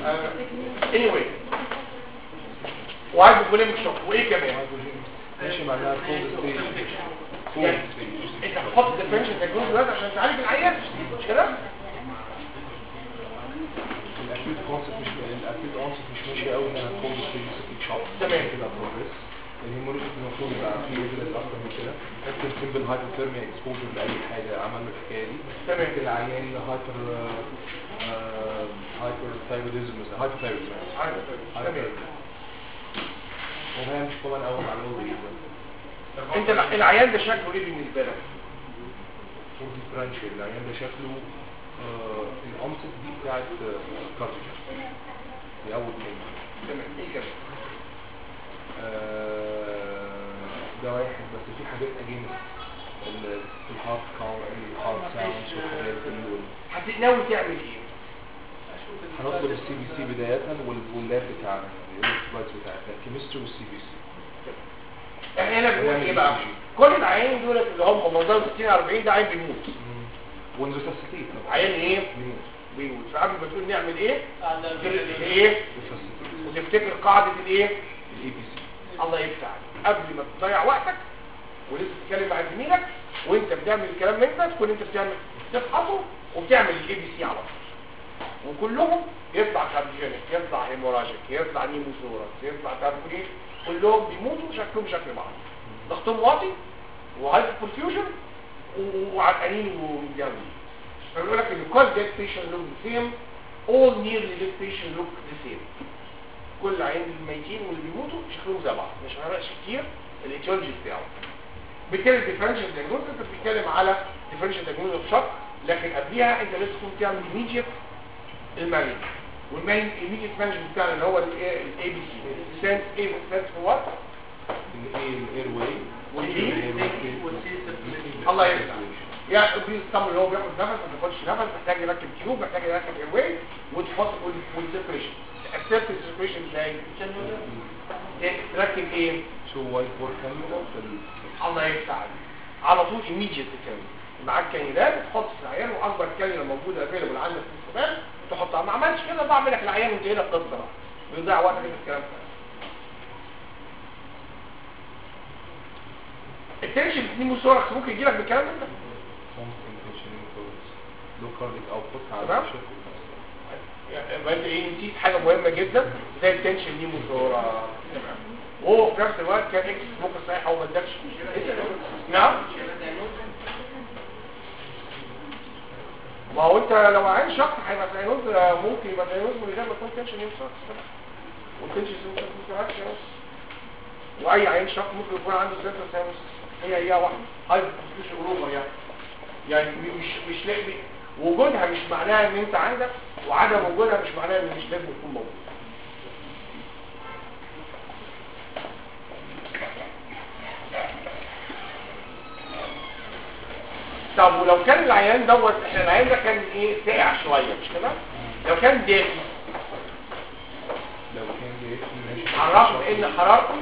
اني واي وهايبوفوليميك شوك وايه كمان ماشي معناها كولد ستيج كولد يعني ستيج انت هتحط الديفرنشال دايجنوز دلوقتي عشان تعالج العيان مش كده الاكيد كونسبت مش الاكيد اونست مش ماشي قوي انها كولد ستيج سيتيك شوك تمام. كده بروجريس الهيموريجيك المفروض يبقى فيه ايفيدنس اكتر من كده ممكن سيمبل هايبوثيرميا اكسبوجر لاي حاجه عمل له الحكايه دي تمام. ممكن العيان هايبر هايبر ثايروديزم مثلا هايبر ثايروديزم تمام وهي مش كومن قوي مع الاولد انت الع- العيان ده شكله ايه بالنسبه لك فور ديفرنشال العيان ده شكله الانست دي بتاعت كارتج دي اول كلمه تمام ايه كمان آه، ده واحد بس في حاجات اجينست الهارت كاونت الهارت ساوندز والحاجات دي وال- هت- ناوي تعمل ايه هنطلب السي بي سي بداية وال- واللاب بتاعنا الالكترولايتس بتاعتنا الكيمستري والسي بي سي احنا هنا بنقول ايه بقى كل العيانين دول اللي هم منظر 60 40 ده عيان بيموت ونريسسيتيت عيان ايه بيموت بيموت فقبل ما تقول نعمل ايه عندنا تقول ايه ريسسيتيت وتفتكر قاعده الايه الاي بي سي الله يفتح عليك قبل ما تضيع وقتك ولسه تتكلم مع زميلك وانت بتعمل الكلام ده تكون انت بتعمل تفحصه وبتعمل الاي بي سي على طول وكلهم يطلع كارديجينيك يطلع هيموراجيك يطلع نيموثوركس يطلع تاركوليت كلهم بيموتوا شكلهم شكل بعض ضغطهم واطي وهايبر برفيوجن وعرقانين ومتجاوزين فبيقول لك ان كل ديت بيشنت لوك ذا سيم all nearly dead patient look the same كل عين الميتين واللي بيموتوا شكلهم زي بعض مش هنرقش كتير الايتيولوجي بتاعه بالتالي الديفرنشال دايجنوز انت بتتكلم على ديفرنشال دايجنوز اوف شوك لكن قبليها انت لازم تكون تعمل immediate المانجمنت والمانج immediate مانجمنت بتاعنا اللي هو الاي بي سي سنس ايه سنس فور وات الاي الاير واي والبي الله يرضى يعني البريز طبعا اللي هو بياخد نفس ما بياخدش نفس محتاج يركب تيوب محتاج يركب اير واي وتحط والسيركيشن اكسبت السيركيشن ازاي تركب ايه شو وايت بورد كاميرا في ال الله يفتح عليك على طول immediate كان معاك كانيلات تحط في العيان واكبر كانيلا موجوده افيلبل عندك في السبان تحطها ما عملتش كده ضاع منك العيان وانتهينا القصه بقى بيضيع وقتك في الكلام ده التنشن نيموثوركس ممكن يجي لك بالكلام ده ممكن تنشن لو كارديك اوتبوت على تمام. الشكل يعني يبقى انت ايه نسيت حاجه مهمه جدا زي التنشن نيموثوركس تمام وهو في نفس الوقت كان اكس ممكن صحيح وما ادكش نعم ما هو انت لو عين شخص هيبقى ساينوز ممكن يبقى ساينوز من غير ما يكون تنشن يمسكس والتنشن يمسكس واي عين شخص ممكن يكون عنده سنتر ساينوز هي هي واحده هاي مش اوروبا يعني يعني مش مش لاقي وجودها مش معناها ان انت عندك وعدم وجودها مش معناها ان مش لازم يكون موجود طب ولو كان العيان دوت احنا العيان ده كان ايه ساقع شويه مش كده لو كان دافي لو كان جاي ماشي عرفنا ان حرارته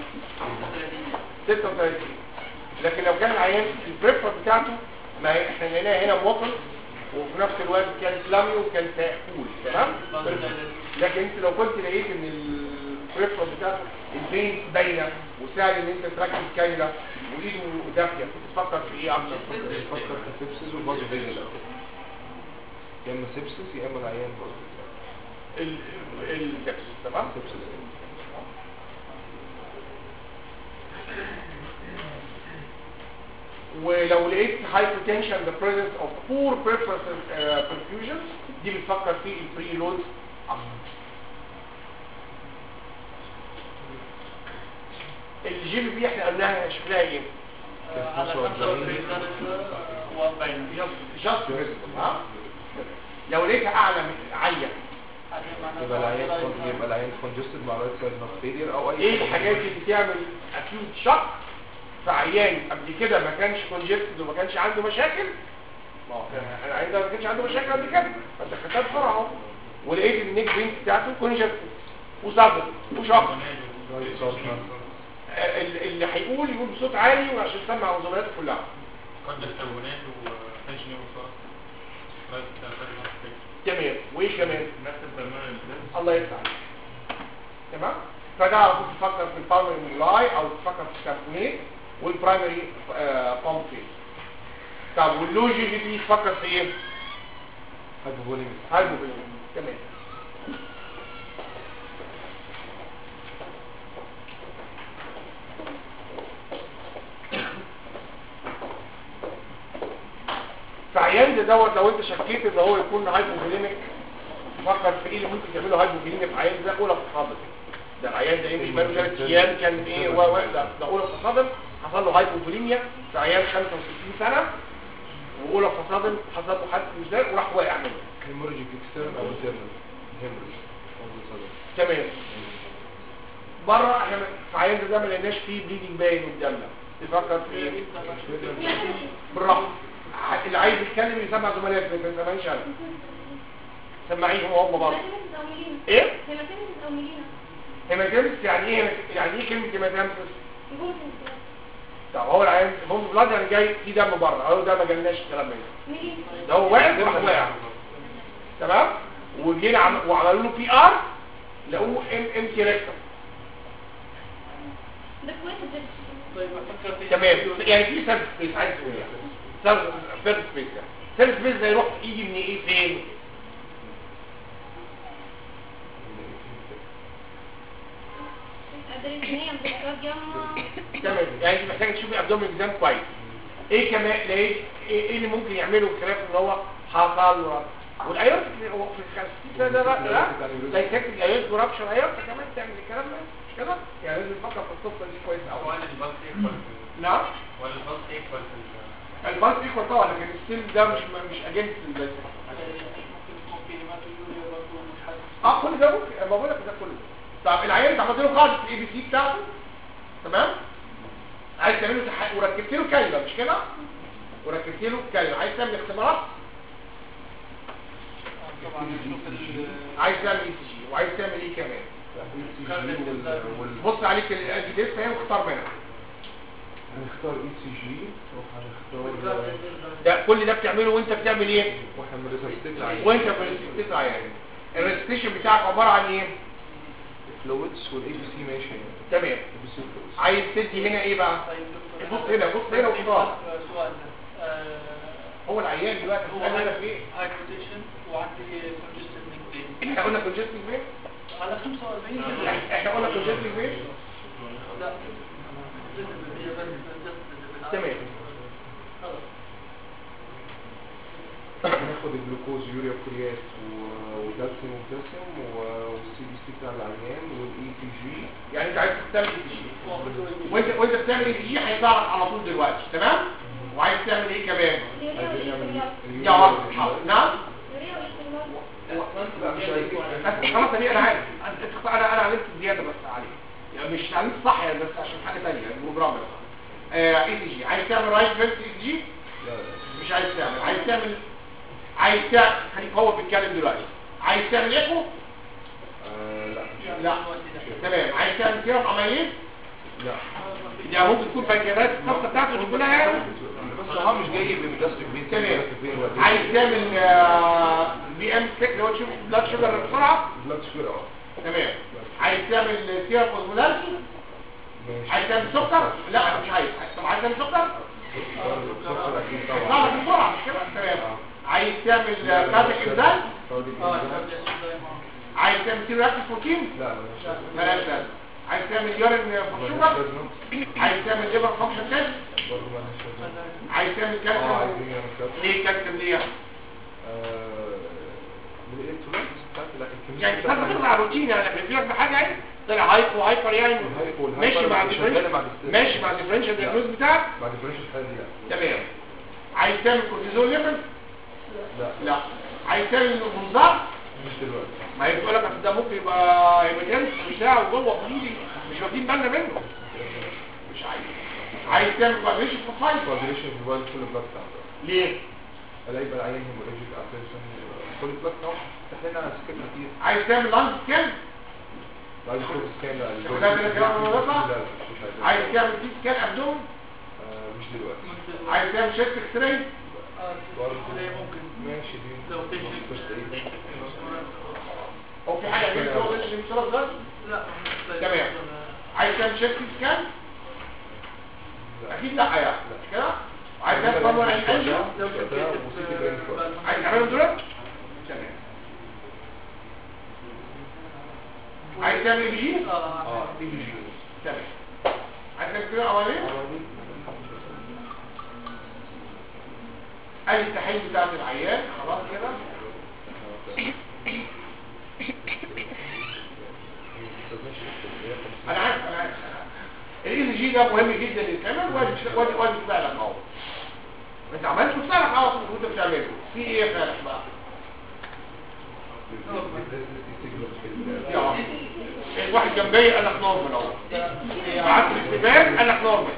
36 لكن لو كان العيان البريفر بتاعته ما هي احنا لقيناها هنا موطن وفي نفس الوقت كان فلامي وكان كول تمام لكن انت لو كنت لقيت ان البريفر بتاعته البين باينه وسهل ان انت تركب كايله وايده دافيه تفكر في ايه اكتر بفكر في سيبسس وبازو فيجن يا اما سيبسس يا اما العيان بازو ال السبس تمام سيبسس ولو لقيت hypertension the presence of poor preference uh, perfusion دي بتفكر في البري لود الجي بي بي احنا قلناها شكلها ايه؟ على 45 و40 جاست ها؟ لو لقيتها اعلى من عاليه يبقى العيان كون- يبقى العيان كونجستد مع رايت سايد هارت فيلير او اي ايه حاجة. الحاجات اللي بتعمل اكيوت شوك في عيان قبل كده ما كانش كونجستد وما كانش عنده مشاكل ما هو كان- العيان ده ما كانش عنده مشاكل قبل كده فانت خدتها بسرعه اهو ولقيت النيك بينك بتاعته كونجستد وصدر وشوك رايت سايد هارت ال- اللي هيقول يقول بصوت عالي وعشان يسمع زملاته كلها قد الكربونات وتنشن وصار تمام وايه كمان نفس البرنامج ده الله يفتح عليك تمام فده على طول تفكر في البالمري مولاي او تفكر في الكاربونيت والبرايمري بومفيت طب واللوجي دي تفكر في ايه هايبوفوليميك هايبوفيلم تمام فعيان ده دوت لو انت شكيت ان هو يكون هايبوفيليميك فكر في ايه اللي ممكن تعمله هايبوفيليميك في عيان ده اولى تصادم ده العيان ده ايه مش بقاله ثلاث ايام كان ايه و و لا ده اولى تصادم حصل له هايبوفيليميا في عيان 65 سنه واولى تصادم حصل له حادث مزداد وراح واقع منه هيموريجيك اكسترن او انترنال هيموريج تمام بره احنا في عيان ده ما لقيناش فيه بليدنج باين قدامنا تفكر في ايه بالراحه اللي عايز يتكلم يسمع زملائك ما يسمعنيش انا سمعيهم هم برضه ايه هيماتيمس يعني ايه يعني ايه كلمه هيماتيمس طب هو العيان هم بلاد يعني جاي في دم بره هو ده ما جالناش الكلام ده ده هو واقع وراح واقع تمام وجينا عم... وعملوا له بي ار لقوه ام ام تي ريكتم طيب افكر في تمام يعني في سيرفس سبيس عايز تقول يعني سيرفس سبيس يعني سيرفس سبيس ده يروح يجي من ايه فين تمام يعني انت محتاج تشوفي ابدومين اكزام كويس ايه كمان ايه ايه إيه اللي ممكن يعمله خلاف ان هو حصل له والايورت هو في الخمسين سنه ده لا لا لا يكتب الايورت كوربشن ايورت كمان تعمل الكلام ده مش كده يعني لازم تفكر في القصه دي كويس قوي ولا البلس ايكوال نعم ولا البلس ايكوال في الباس ايكوال طبعا لكن الستيل ده مش مش اجنس الباس اه كل ده ممكن ما بقول لك ده كله طب العيان انت عملت له قاعده الاي بي سي بتاعته تمام عايز تعمل له تح... وركبت له كلمه مش كده وركبت له كلمه عايز تعمل اختبارات عايز تعمل اي سي جي وعايز تعمل ايه كمان بص عليك الانتي تيست اهي واختار منها هنختار اي سي جي وهنختار ده كل ده بتعمله وانت بتعمل ايه واحنا من ريسبتيك وانت بتستطيع يعني الريستيشن بتاعك عباره عن ايه فلويدز والاي بي سي ماشي تمام اي بي سي فلويدز عايز تدي هنا ايه بقى بص هنا بص هنا واختار سؤال هو العيان دلوقتي هو بتسأل هنا في ايه هايبوتيشن وعندي كونجستد نيك احنا قلنا كونجستنج فين على 45 كده احنا قلنا كونجستنج فين لا تمام هناخد الجلوكوز يوريا كريات وكالسيوم وبوتاسيوم والسي بي سي بتاع العيان والاي سي جي يعني انت عايز تعمل اي جي وانت وانت بتعمل اي جي هيطلع لك على طول دلوقتي تمام وعايز تعمل ايه كمان عايزين نعمل يا واحد حاضر. نعم لا مش عايزين بس خلاص دي انا عارف انت انا انا علمت زياده بس عليه يعني مش علمت صح يعني بس عشان حاجه ثانيه البروجرام اي سي جي عايز تعمل رايت فيرس اي جي لا لا مش عايز تعمل عايز تعمل عايز تعمل خليك هو بيتكلم دلوقتي عايز تعمل ايكو آه، لا مش لا تمام عايز تعمل سيرم عمليه لا يعني ممكن تكون بنكريات القصه بتاعته دي كلها يعني بس هو مش جاي بمجاستريك بين تمام عايز تعمل بي ام ستيك اللي هو تشوف بلاد شوجر بسرعه بلاد شوجر اه تمام عايز تعمل سيرم اوزمولاريتي ماشي عايز تعمل سكر لا مش عايز طب عايز تعمل سكر سكر اكيد هيطلع طبعا لك بسرعه مش كده تمام عايز تعمل كاتك انزال عايز تعمل سيرم بروتين لا مش ملاش ده عايز تعمل يورين فور شوجر عايز تعمل ليفر فانكشن تيست برضه ما لهاش عايز تعمل اه كالسيوم عايزين نعمل كده ليه كالسيوم ليه بالالكترونيكس بتاعت لكن يعني كان تطلع روتين يعني لما يجيلك بحاجه يعني طلع هايبر وهايبر يعني الهايبو والهايبر ماشي مع مش شغالة مع الديفرنشال الستيل. ماشي مع الديفرنشال دياجنوز بتاعك بعد الفريش الحالة دي لا تمام عايز تعمل كورتيزون ليفل لا لا عايز تعمل منظار مش دلوقتي ما هي بتقول لك أصل ده ممكن يبقى هيماتيمس بتاعه جوه بليدنج مش واخدين بالنا منه مش عايز عايز تعمل كوادريشن فوسايت كوادريشن موبايل كل بلاك بتاعته ليه الاقي بقى العيان هيموريجيك اتنشن كل بلاك نوع تفتح لنا سكت كتير عايز تعمل لانج سكان بعد كده سكان لا شوف ده كده كده ولا لا يطلع؟ لا مش عايز عايز تعمل سي سكان ابدوم آه، مش دلوقتي عايز تعمل شيست اكس راي اه برضه زي ممكن ماشي دي لو patient- بس ايه هو في حاجه غير كده غير الانشراح ده لا تمام. عايز تعمل شيفت سكان لا. اكيد لا يعني مش كده عايز تعمل طبعا الانجو لو ده كده وسيتي برين فورد. عايز تعملهم دول تمام عايز تعمل بي جي اه اه دي بي جي تمام عايز تعمل كده اولاني عربي ادي التحليل بتاعت العيان خلاص كده انا عارف انا عارف الاي جي ده مهم جدا يتعمل وادي وادي وادي فعلا اهو انت عملت فعلا اهو وانت بتعمله في ايه فعلا بقى يا واحد جنبي قال لك نورمال اهو قعدت الاستبان قال لك نورمال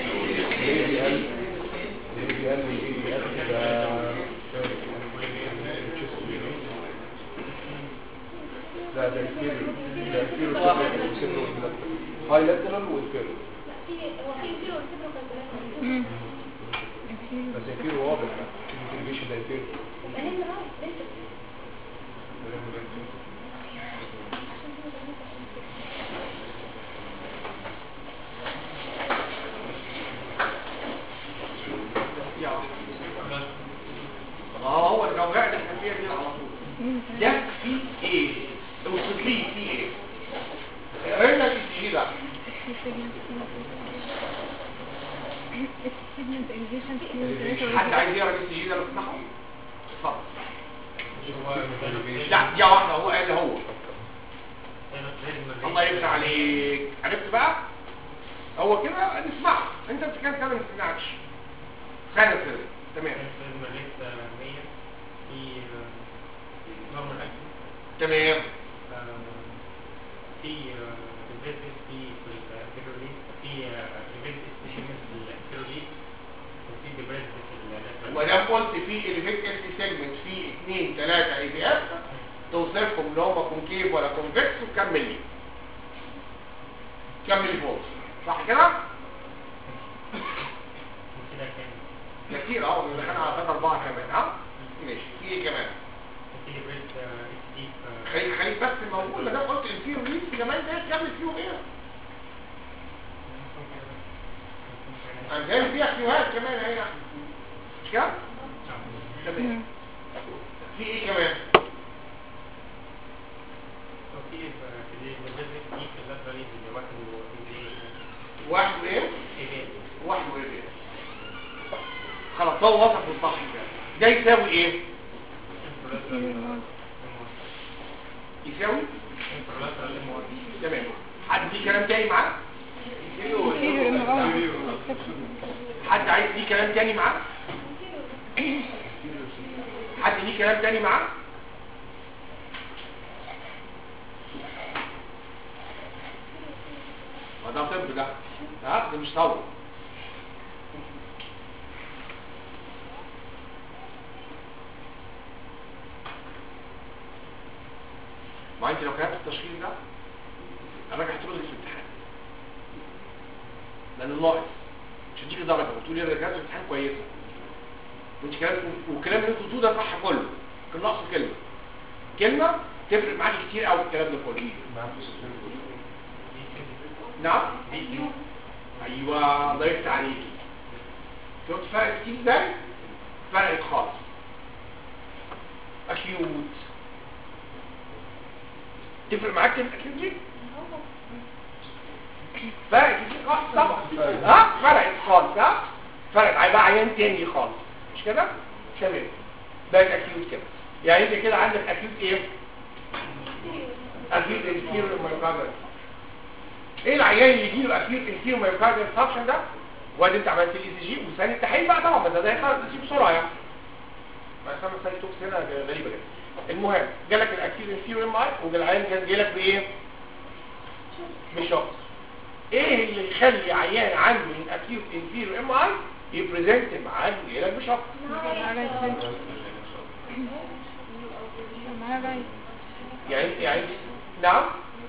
لا ده الفيرو ده الفيرو والسيرو هاي لاترال والفيرو بس الفيرو واضح الانتجريشن ده الفيرو اه هو الجوهر اللي احنا فيها دي على طول ده في ايه اوصف لي في ايه قرينا في الجي ده حد عايز يقرا الجي ده لو سمحوا اتفضل لا دي واحده هو قال هو الله يفتح عليك عرفت بقى هو كده نسمعه انت بتتكلم كده ما تسمعكش خلي كده تمام تمام في الفيزيت في الفيروليت في الفيزيت في الفيروليت وفي ديبريد في وما دام قلت في الفيك اس سيجمنت في 2 3 اي بي اف توصفهم ان هم كونكيف ولا كونفكس وكمل لي كمل فوق صح كده؟ وكده كان ده كتير اه دخلنا على ثلاثة أربعة كمان ها؟ ماشي في ايه كمان؟ في ديبريد اتش دي خليك خليك بس موجود ما دام قلت الفيرو ليس كمان ده كمل فيهم ايه؟ انا جايب فيها فيوهات كمان اهي مش كده؟ تمام في ايه كمان؟ وفي في الفيزيت في اللاتراليز اللي واحد واحد وايه؟ ايه واحد وايه؟ خلاص هو وصف بالصح كده ده يساوي ايه؟ يساوي تمام حد ليه كلام تاني معاه حد عايز ليه كلام تاني معاه حد ليه كلام تاني معاه ما ده طب ده ها ده مش ثوره ما انت لو كتبت التشخيص ده الراجل هتلغي في الامتحان لانه ناقص مش هتيجي درجه وتقول لي انا كتبت الامتحان كويسه وانت كلام والكلام اللي انتوا بتقولوه ده صح كله كان ناقصه كلمه كلمه تفرق معاك كتير قوي الكلام ده كله نعم ايوه الله يفتح عليكي شفت فرق كتير ازاي فرقت خالص اكيوت تفرق معاك كلمه اكيوت دي فرقت كتير خالص طبعا ها فرقت خالص ها فرقت هيبقى عيان تاني خالص مش كده تمام بقت اكيوت كده يعني انت كده عندك اكيوت ايه اكيوت انفيريور مايوكاردال ايه العيان اللي يجيله اكيوت انفيريور مايوكاردال فاكشن ده وادي انت عملت الاي سي جي وثاني التحليل بقى طبعا ده ده يخلص بسرعه يعني ما اسمها سايتوكس هنا غريبه جدا المهم جالك الاكيوت انفيريور ام اي والعيان كان جالك بايه بشوك ايه اللي يخلي عيان عنده الاكيوت انفيريور ام اي يبريزنت معاه جالك بشوك يعني يعني نعم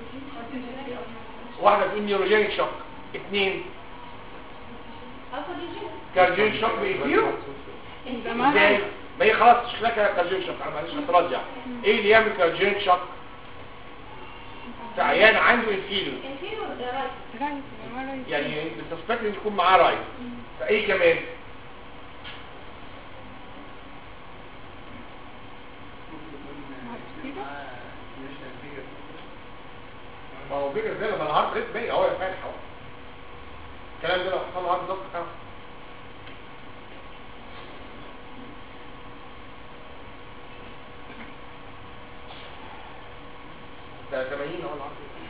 واحدة تقول نيوروجينيك شوك اثنين كارديولوجي شوك بيفيرو يبقى معاها ازاي ما هي خلاص شكلها كارديوك شوك انا معلش هتراجع ايه اللي يعمل كارديوك شوك في عيان عنده انفيلو رايت يبقى معاها رايت يعني بتسبكت ان يكون معاه رايت فايه كمان ما هو بيجر زي لما الهارت ريت باقي اهو يا فاتح اهو الكلام ده لو حصل له هارت ضغط اهو ده 80 اهو الهارت ريت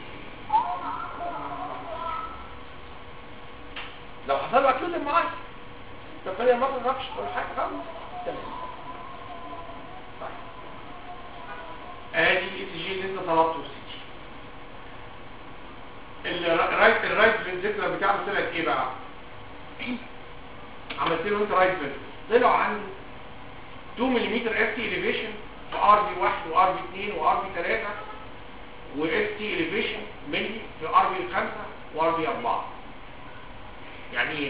لو حصل له اكيوت معاك ده فريق ما تعرفش ولا حاجه خالص تمام طيب ادي الاي سي جي اللي انت طلبته سي جي الرايت الرايت فنتريكولار بتاعه طلعت ايه بقى عملت له انت رايت فنتريكولار طلع عنده 2 ملم اف تي اليفيشن في ار بي 1 وار بي 2 وار بي 3 واف تي اليفيشن ملي في ار بي 5 وار بي 4 يعني ايه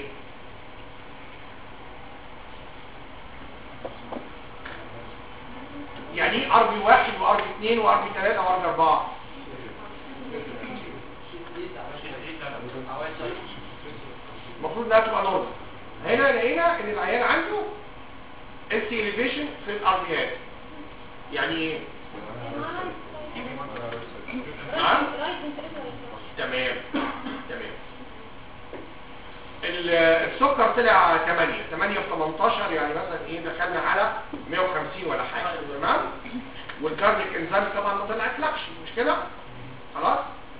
يعني ايه ار بي 1 وار بي 2 وار بي 3 وار بي 4 المفروض انها تبقى نورمال هنا لقينا ان العيان عنده اس تي اليفيشن في الاربيات يعني ايه نعم تمام تمام ال- السكر طلع 8 8 في 18 يعني مثلا ايه دخلنا على 150 ولا حاجه تمام والكارديك انزيم طبعا ما طلعتلكش مش كده خلاص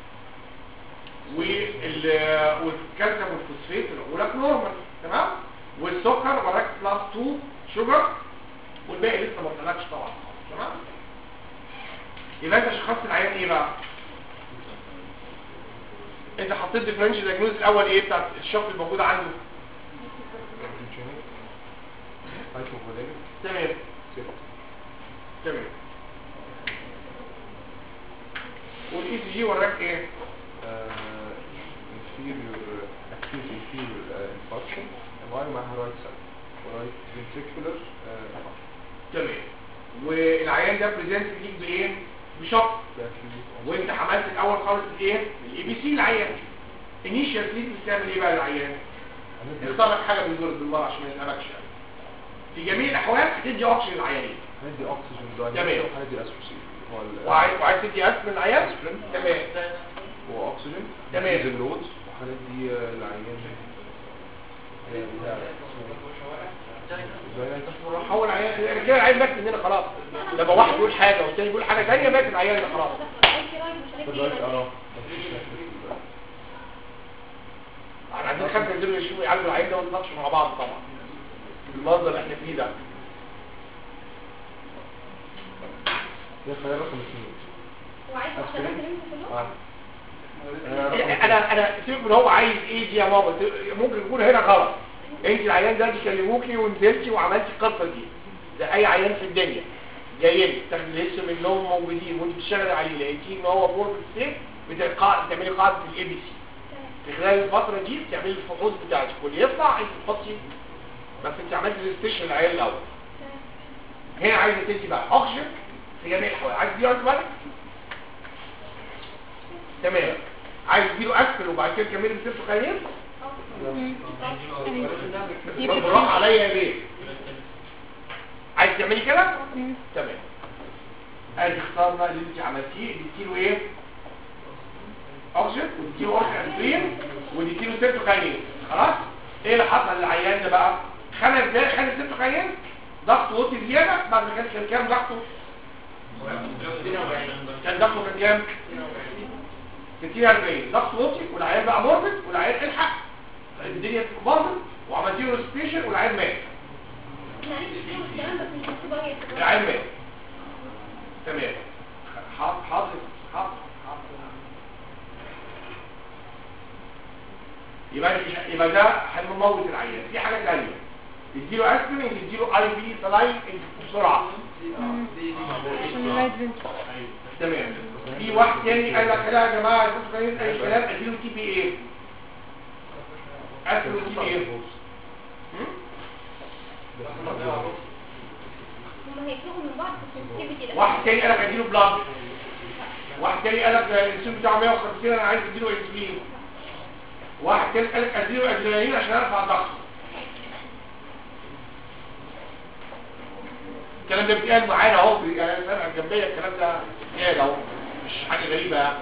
وال والكالسيوم والفوسفات الاولى نورمال تمام والسكر وراك بلس 2 شوجر والباقي لسه ما طلعش طبعا تمام يبقى انت شخصت العيان ايه بقى انت حطيت ديفرنشال دايجنوز الاول ايه بتاع الشخص الموجود عنده هايبوفوليميك تمام سيبت تمام والاي سي جي وراك ايه inferior acute inferior uh, infarction ومعاه معاها right side ورايت ventricular uh, infarction تمام والعيان ده بريزنت ليك بايه بشق ده acute وانت عملت الاول خالص الايه الاي بي سي العيان انيشال تريتمنت بتعمل ايه بقى العيان هندي اختار لك حاجه من دول بالمره عشان ما يتقلقش يعني في جميع الاحوال هتدي اوكسجين للعيانين هندي oxygen تمام. diuretic وهندي اسوسي هو ال- وعايز وعايز تدي اسم للعيان تمام هو oxygen تمام. هندي اللود وهندي آه، العيان آه، بتاع Diuretic. هو العيان كده العيان مات مننا خلاص لما واحد يقول حاجه والتاني يقول حاجه ثانيه مات العيان ده خلاص الرايت اه مفيش مشاكل. احنا عايزين خمسه ينزلوا يشوفوا يعالجوا العيان ده ونتناقشوا مع بعض طبعا المنظر اللي احنا فيه ده ده خيار رقم اثنين اه انا انا سيبك من هو عايز ايه دي يا ماما ممكن يكون هنا غلط انت العيان ده بيكلموكي ونزلتي وعملتي القصه دي ده اي عيان في الدنيا جاي لك تاخدي لسه منهم موجودين وانت بتشتغلي عليه لقيتيه ان هو بور ستيت بتلقاء بتعملي قاعده الاي بي سي في خلال الفتره دي بتعملي الفحوص بتاعتك واللي يطلع انت تحطي بس انت عملتي ريجستريشن للعيان الاول هنا عايزه تدي بقى اكسجين في جميع الاحوال عايز تدي انتبيوتيك تمام عايز تديله اسفل وبعد كده تكملي بسيبتوكاينين بالراحه عليا يا بيه عايز تعملي كده تمام ادي اختارنا اللي انت عملتيه اديتيله ايه اوكسجين واديتيله اوركا اسبرين واديتيله سيبتوكاينين خلاص ايه اللي حصل للعيان ده بقى خمس دقايق خد السيبتوكاينين ضغطه وطي زياده بعد ما كان كان كام ضغطه كان ضغطه كان كام 60 40 ضغط وطي والعيان بقى موربد والعيان الحق الدنيا باظت وعملت له ريسبيشن والعيان مات العيان مات تمام حاضر حاضر حاضر حاضر يبقى يبقى ده هنموت العيان في حاجه ثانيه يديله اسبرين يديله اي بي سلاين بسرعه عشان الرايت فنتريكل تمام في واحد تاني قال لك لا يا جماعه انتوا فاهمين اي كلام اديله تي بي ايه اسمه تي بي ايه هم؟ هما هيفرقوا من بعض في السنسيتيفيتي واحد تاني قال لك اديله بلاد واحد تاني قال لك الانسولين بتاعه 150 انا عايز اديله انسولين واحد تاني قال لك اديله ادرينالين عشان ارفع الضغط الكلام ده بيتقال معانا اهو يعني انا سامع الجنبيه الكلام ده بيتقال اهو مش حاجه غريبه يعني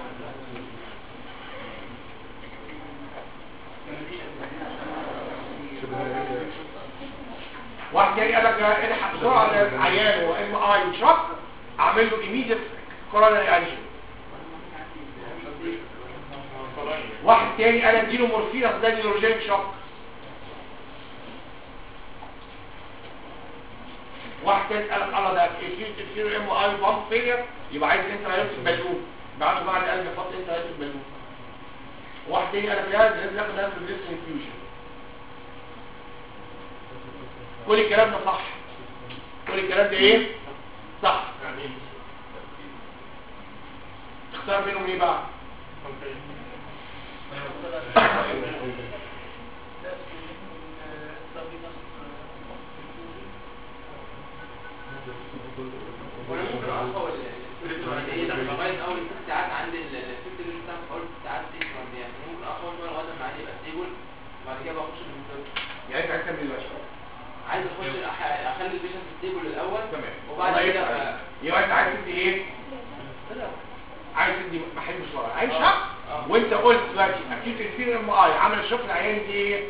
واحد تاني قال لك الحق بسرعه العيان هو ام اي وشوك اعمل له ايميديت كوروناري انجن واحد تاني قال اديله مورفين اصل ده نيوروجين شوك واحد تاني قال لك الله ده كتير ام اي بامب فيلير يبقى عايز انت عايز البالون بعد بعد القلب يحط انت عايز البالون واحد تاني قال لك لا لازم ناخد ناس بريس انفيوجن كل الكلام ده صح كل الكلام ده ايه صح تختار بينهم ايه بقى وانا ممكن اخر ايه ده لغايه اول ست ساعات عند الست اللي بتاع اول ست ساعات تكمل يعني ممكن اخر شويه لغايه ما عندي يبقى ستيبل بعد كده بخش في المنتج يعني انت عايز تعمل ايه بقى عايز اخش أح- اخلي البيشنت ستيبل الاول تمام وبعد الله كده يفتح عليك. أبقى- يبقى انت عايز تدي ايه عايز تدي محل بسرعه عايز شق آه. وانت قلت دلوقتي اكيد الفير ام اي عمل الشق العيان دي ايه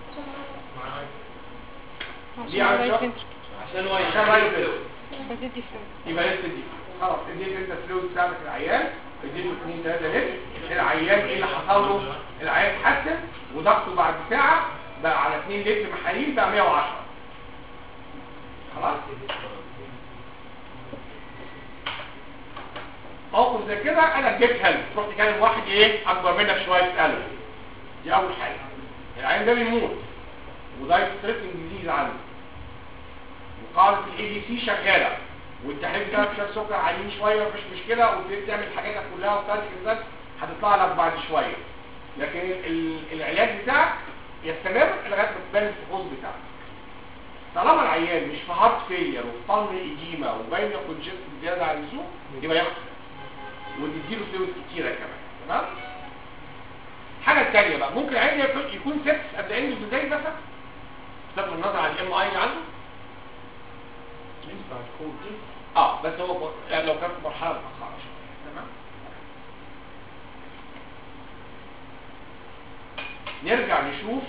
دي عشان عشان- الرايت فنتر عشان هو عشان رايت يشتغل بدي فلوس يبقى لسه دي خلاص اديت انت فلوس بتاعتك العيان اديته 2 3 لتر العيان ايه اللي حصل له العيان اتحسن وضغطه بعد ساعه بقى على 2 لتر محاليل بقى 110 خلاص موقف زي كده انا جبت هلب تروح تكلم واحد ايه اكبر منك شويه تساله دي اول حاجه العيان ده بيموت وده ستريسنج ديزيز عنده وقاعدة الاي دي سي شغالة والتحليل بتاعك شوية سكر عاليين شوية مفيش مشكلة وتبتدي تعمل حاجاتك كلها وبتاعت الانسان هتطلع لك بعد شوية لكن ال- ال- العلاج بتاعك يستمر لغاية ما تبان الفحوص بتاعك طالما العيان مش في هارت فيلير وفي طن ايديما وباين كونجست زيادة عن اللزوم يبقى ياخد وتديله فلوس كتيرة كمان تمام؟ الحاجة التانية بقى ممكن العيان يكون- يكون سبس قبل عين ازاي مثلا بغض النظر عن الام اي اللي عنده ينفع تكون اه بس هو ب- يعني لو كان في مرحله متاخره شويه تمام نرجع نشوف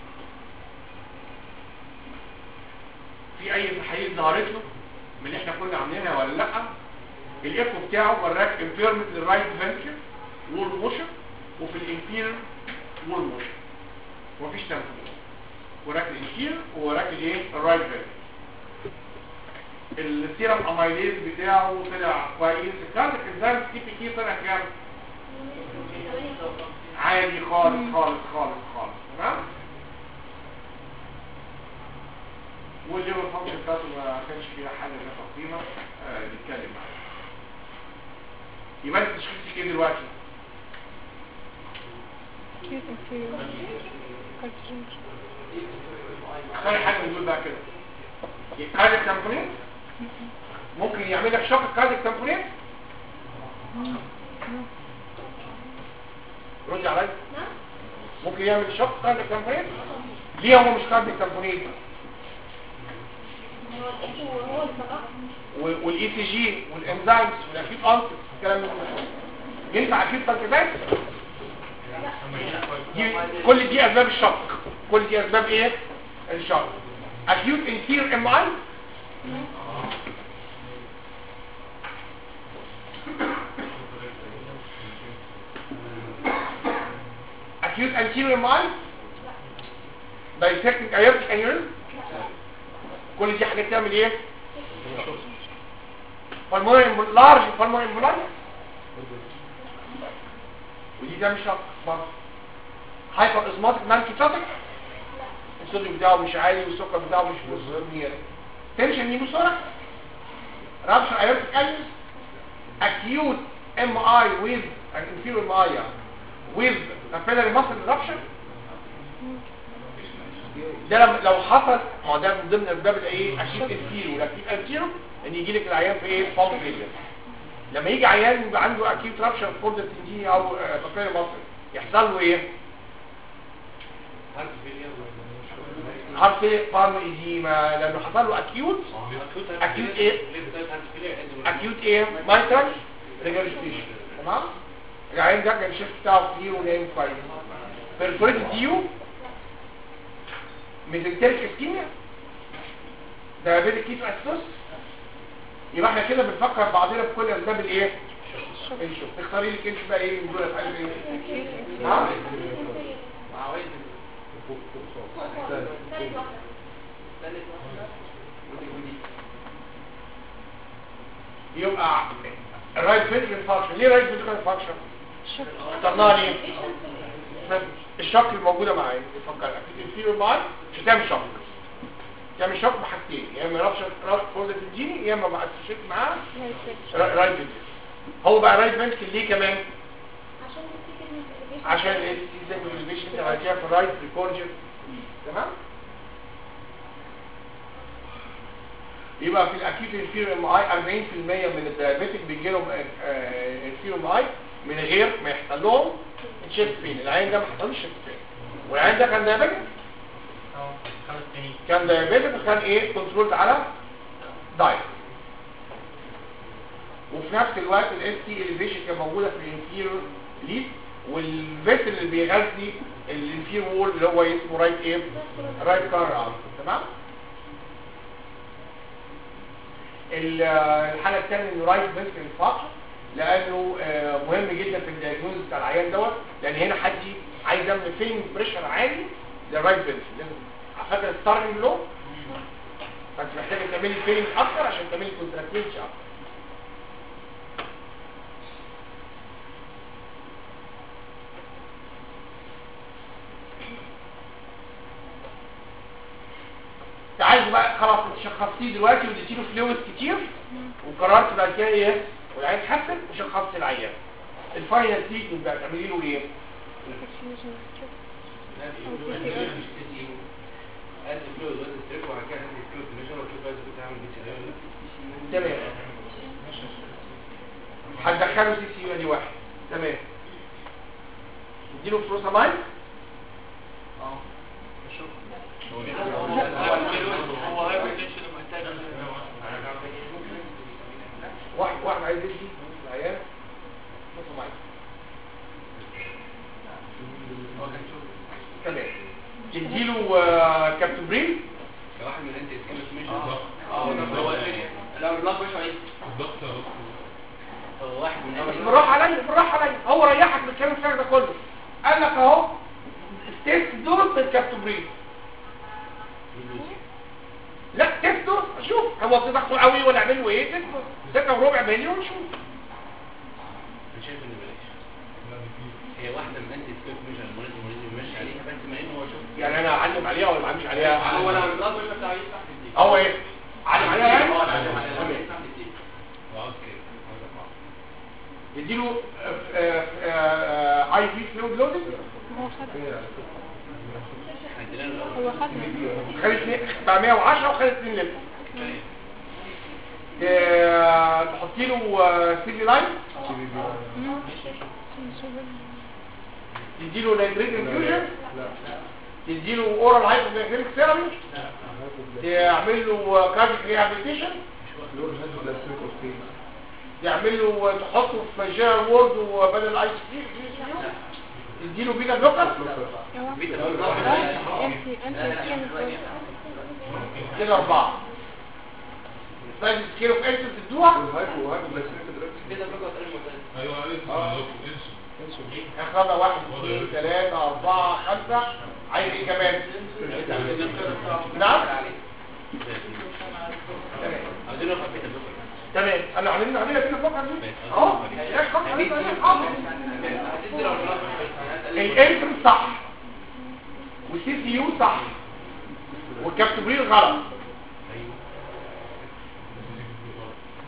في اي تحاليل ظهرت له من اللي احنا كنا عاملينها ولا لا الايكو بتاعه وراك امبيرمنت للرايت فنتر وول موشن وفي الانفيرر وول موشن ومفيش تنفيذ وراك الانفيرر ووراك الايه الرايت فنتر السيرم اميليز بتاعه طلع كويس الكارديك انزيم تي بي كي طلع كام عالي خالص خالص خالص خالص تمام والليفر فانكشن بتاعته ما كانش فيها حاجه لها قيمه آه، نتكلم عنها يبقى انت تشخيصك ايه دلوقتي كيوت انفيريور كارتيجين اختاري حاجه من دول بقى كده كارديك تامبونين ممكن يعمل لك شوك كارديك تامبونين رد عليا ممكن يعمل شوك كارديك تامبونين ليه هو مش كارديك تامبونين هو الاسم وهو اللي طلع والاي سي جي والانزيمز والاكيد انت الكلام ده كله ينفع اكيد تركيبات دي كل دي اسباب الشق كل دي اسباب ايه الشق acute inferior MI acute anterior MI dissecting aortic aneurysm كل دي حاجات تعمل ايه pulmonary embol- large pulmonary embolitis ودي ده مش شرط برضه هايبر اسماتيك مان كيتاتيك الصوديوم بتاعه مش عالي والسكر بتاعه مش مزهر تنشن نيموسورك رابشر ايرتيك اليس acute MI with an inferior MI with capillary muscle rupture ده لما لو حصل ما هو ده من ضمن الباب الايه اكيد الفيرو والاكيد الفيرو ان يجي لك العيان في ايه فالس فيلير لما يجي عيان يبقى عنده اكيد رابشر فور تنجيني او بكتيريا مصر يحصل له ايه حرف فارم ايديما لانه حصل له اكيوت اكيوت ايه اكيوت ايه مايترال ريجرجيتيشن تمام العيان ده كان الشيفت بتاعه كتير ونايم كويس بيرفوريت ديو ميزنتريك اسكيميا دايابيتيك كيتو اسوس يبقى احنا كده بنفكر بعضنا في كل اسباب الايه الشوك تختاري لك انت بقى ايه من دول الحاجات ايه ها مع وين ثالث واحدة ثالث واحدة ودي ودي يبقى الرايت فيترال فانكشن ليه رايت فيترال فانكشن اخترناها ليه الشوك الموجوده معايا بفكر اكيد الفيرو معايا مش هتعمل شوك تعمل شوك بحاجتين يا اما رابشر فوزة الجيني يا اما مع الشيك معاه رايت فيترال هو بقى رايت فيترال ليه كمان عشان تفتكر ان الإليفيشن- عشان السيزن الفيشن اللي بعد كده في الرايت ريكوردير تمام يبقى في الاكيد الفيرو ام اي 40% من الديابيتك بيجي لهم الفيرو ام اي من غير ما يحصل لهم تشيست بين العين ده ما حصلوش تشيست بين والعين ده كان ديابيتك اه خمس سنين كان ديابيتك وكان ايه كنترول على دايت وفي نفس الوقت الاس تي اليفيشن كان موجوده في الانفيرور ليد والفيسل اللي بيغذي الانفير وول اللي هو اسمه رايت ايه رايت كار ارم تمام ال- الحاله الثانيه انه رايت فيسل انفاكشن لانه آه، مهم جدا في الدياجنوز بتاع العيان دوت لان هنا حد عايز يعمل فين بريشر عالي للرايت فيسل لازم على فكره ستارنج لو فانت محتاج تعملي فيلينج اكتر عشان تعملي كونتراكتيلتي اكتر تعالوا بقى خلاص انت شخصتيه دلوقتي واديتيله فلويد كتير وقررت بعد كده ايه والعيان اتحسن وشخصت العيان الفاينل تريتمنت بقى تعملي له ايه؟ ادي فلويد وادي ستريب وبعد كده ادي فلويد ميجر واشوف بس بتعمل بي سي ولا لا تمام هتدخله سي سي دي واحد تمام اديله فلوسامايد هو هايبرتنشن محتاج واحد واحد عايز يدي العيان فلوسامايد تمام تديله آه، كابتوبرين واحد من انت اسكيمس ميجر اه ده هو لو البلاك مش عايز هو واحد من بس بالراحه عليا بالراحه عليا هو ريحك من الكلام الفارغ ده كله قال لك اهو ستيت دول بالكابتوبرين لا تفتو شوف هو ضغطه قوي ولا اعمل له ايه تفتو ستة وربع مليون شوف انا شايف ان بلاش هي واحده من انت اسكيمس ميجر المريض المريض يمشي عليها بس ما انه هو شوف يعني انا اعلم عليها ولا ما اعلمش عليها هو لو البلاك مش بتاعه يفتح في الدي هو ايه علم عليها يعني اه علم عليها يفتح في الدي يديله اي في فلويد لودنج هو خد عندنا الاول هو خد خد اتنين- بقى 110 وخد 2 لتر آه، تحطي له آه، سيدي لاين تديله نيتريت انفيوجن تديله اورال هايبوجليسيميك ثيرابي تعمل له كارديك ريهابيليتيشن يعمل له تحطه في جير وورد وبدل اي سي تديله بيتا بلوكر انتي انتي كده اربعه لازم سكيل اوف انتر تدوها كده بقى تقريبا مختلف ايوه عليك اخذها واحد اثنين ثلاثة أربعة خمسة عايز ايه كمان؟ نعم؟ تمام عاوزين نبقى بيتا بلوكر تمام انا عاملين عاملين كده فوق دي اهو يا خط عليك حاضر هتدي لو البلاك مش عايز الانترم صح والسي سي يو صح والكابتوبرين غلط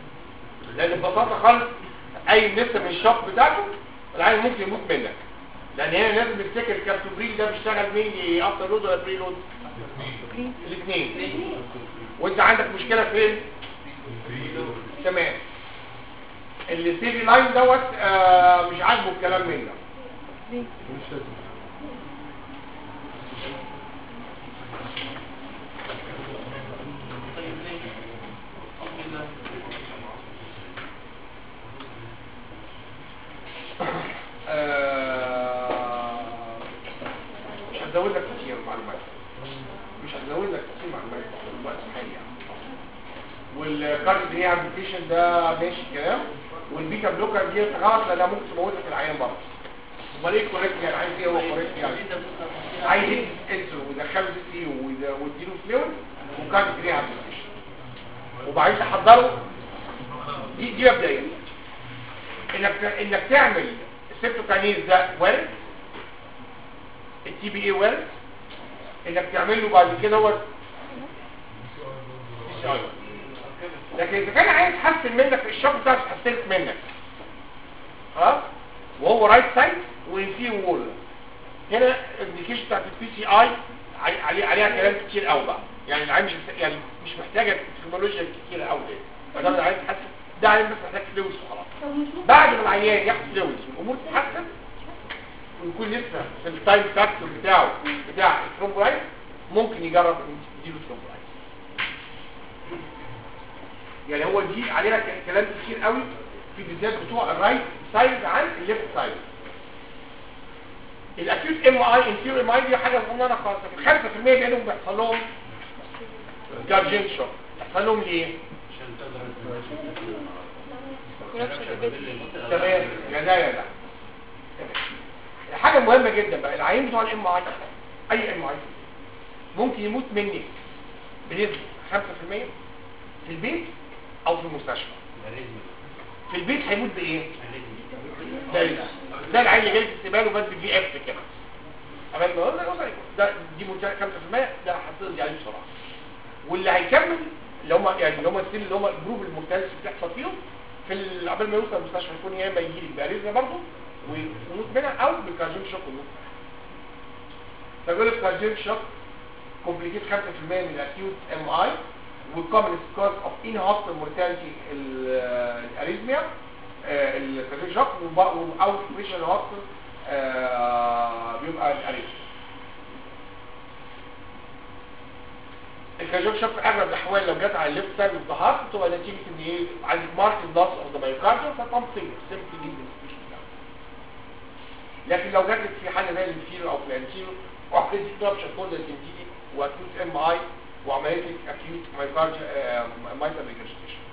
لان ببساطه خالص اي نسبه من الشوك بتاعته العين ممكن يموت منك لان هنا لازم نفتكر الكابتوبريل ده بيشتغل مين افتر لود ولا بري لود الاثنين وانت عندك مشكله فين تمام السيري لاين دوت آه مش عاجبه الكلام منك ليه؟ آه، مش هزود لك كتير معلومات مش هزود لك كتير معلومات في الوقت الحالي يعني والكارد دي ابلكيشن ده ماشي كلام والبيتا بلوكر دي غلط لانها ممكن تموتك العيان برضه امال ايه كوريكت يعني عايز ايه هو كوريكت يعني عايز يدي انسولين ويدخله سي سي ويديله فلويد وكارد دي ابلكيشن وبعدين تحضره دي دي مبدئيا انك انك تعمل السيبتوكانيز ده وارد التي بي اي وارد انك تعمل له بعد كده هو لكن اذا كان عايز يحسن منك الشوك بتاعك حسنت منك خلاص وهو رايت سايد وفيه وول هنا الانديكيشن بتاعت البي سي اي عليه عليها كلام كتير قوي بقى يعني العين مش يعني مش محتاجه تكنولوجيا كتير قوي ما دام العين تحسن ده عين بس محتاج فلوس وخلاص طب مش ممكن بعد ما العيان ياخد فلويد والامور تتحسن ويكون لسه في التايم فاكتور بتاعه بتاع الثرومبولايت ممكن يجرب ان يديله ثرومبولايت يعني هو دي عليها ك- كلام كتير قوي في بالذات بتوع الرايت سايد عن الليفت سايد الاكيوت ام اي انفيريور ام اي دي حاجه صغيره خالص لكن 5% منهم بيحصل لهم جارجين شوك بيحصل لهم ليه؟ تمام يا ده يا ده تمام حاجه مهمه جدا بقى العيان بتوع الام اي اي ام اي ممكن يموت منك بنسبه 5% في البيت او في المستشفى في البيت هيموت بايه ده ده ده العيان اللي جاي في استقباله بس في اف كده قبل ما اقول لك أوصل ده دي منتهى 5% ده هتصل عليه بسرعه واللي هيكمل اللي هم يعني اللي هم السن اللي هم الجروب الممتاز اللي بتحصل فيهم في ال- قبل ما يوصل المستشفى يكون يا اما يجي لك باريزما برضه ويموت منها او بالكارديوم شوك ويموت فبيقول لك كارديوم شوك كومبليكيت 5% من الاكيوت ام اي والكومن كوز اوف ان هوستل مورتاليتي الاريزميا الكارديوم شوك او بريشر هوستل بيبقى الاريزميا الكارديوم شوك في اغلب الاحوال لو جت على الليفت سايد اوف ذا هارت بتبقى نتيجه ان ايه عندك ماركت لوس اوف ذا مايوكارديوم فبامب سيمبل جدا لكن لو جات لك في حاجه زي الانفيرو او في الانتيرو وعملت لك رابشر كل التنتيجي واكيوت ام اي وعملت لك اكيوت مايوكارد مايتال ريجرستيشن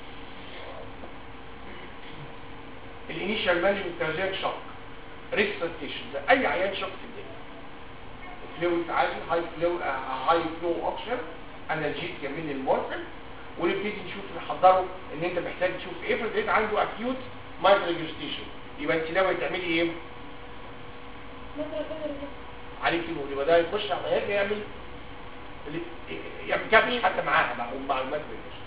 الانيشال مانجمنت كاردياك شوك ريسستيشن ده اي عيان شوك في الدنيا فلويد عالي هاي فلو هاي فلو اوكسجين انالجيك من المورفين ونبتدي نشوف نحضره ان انت محتاج تشوف ايه في البيت عنده اكيوت مايتال ريجرستيشن يبقى انت ناوي تعملي ايه مثلا كده عليك نور يبقى ده يخش على عيادة يعمل اللي- يعني كافش حتى معاها مع معلومات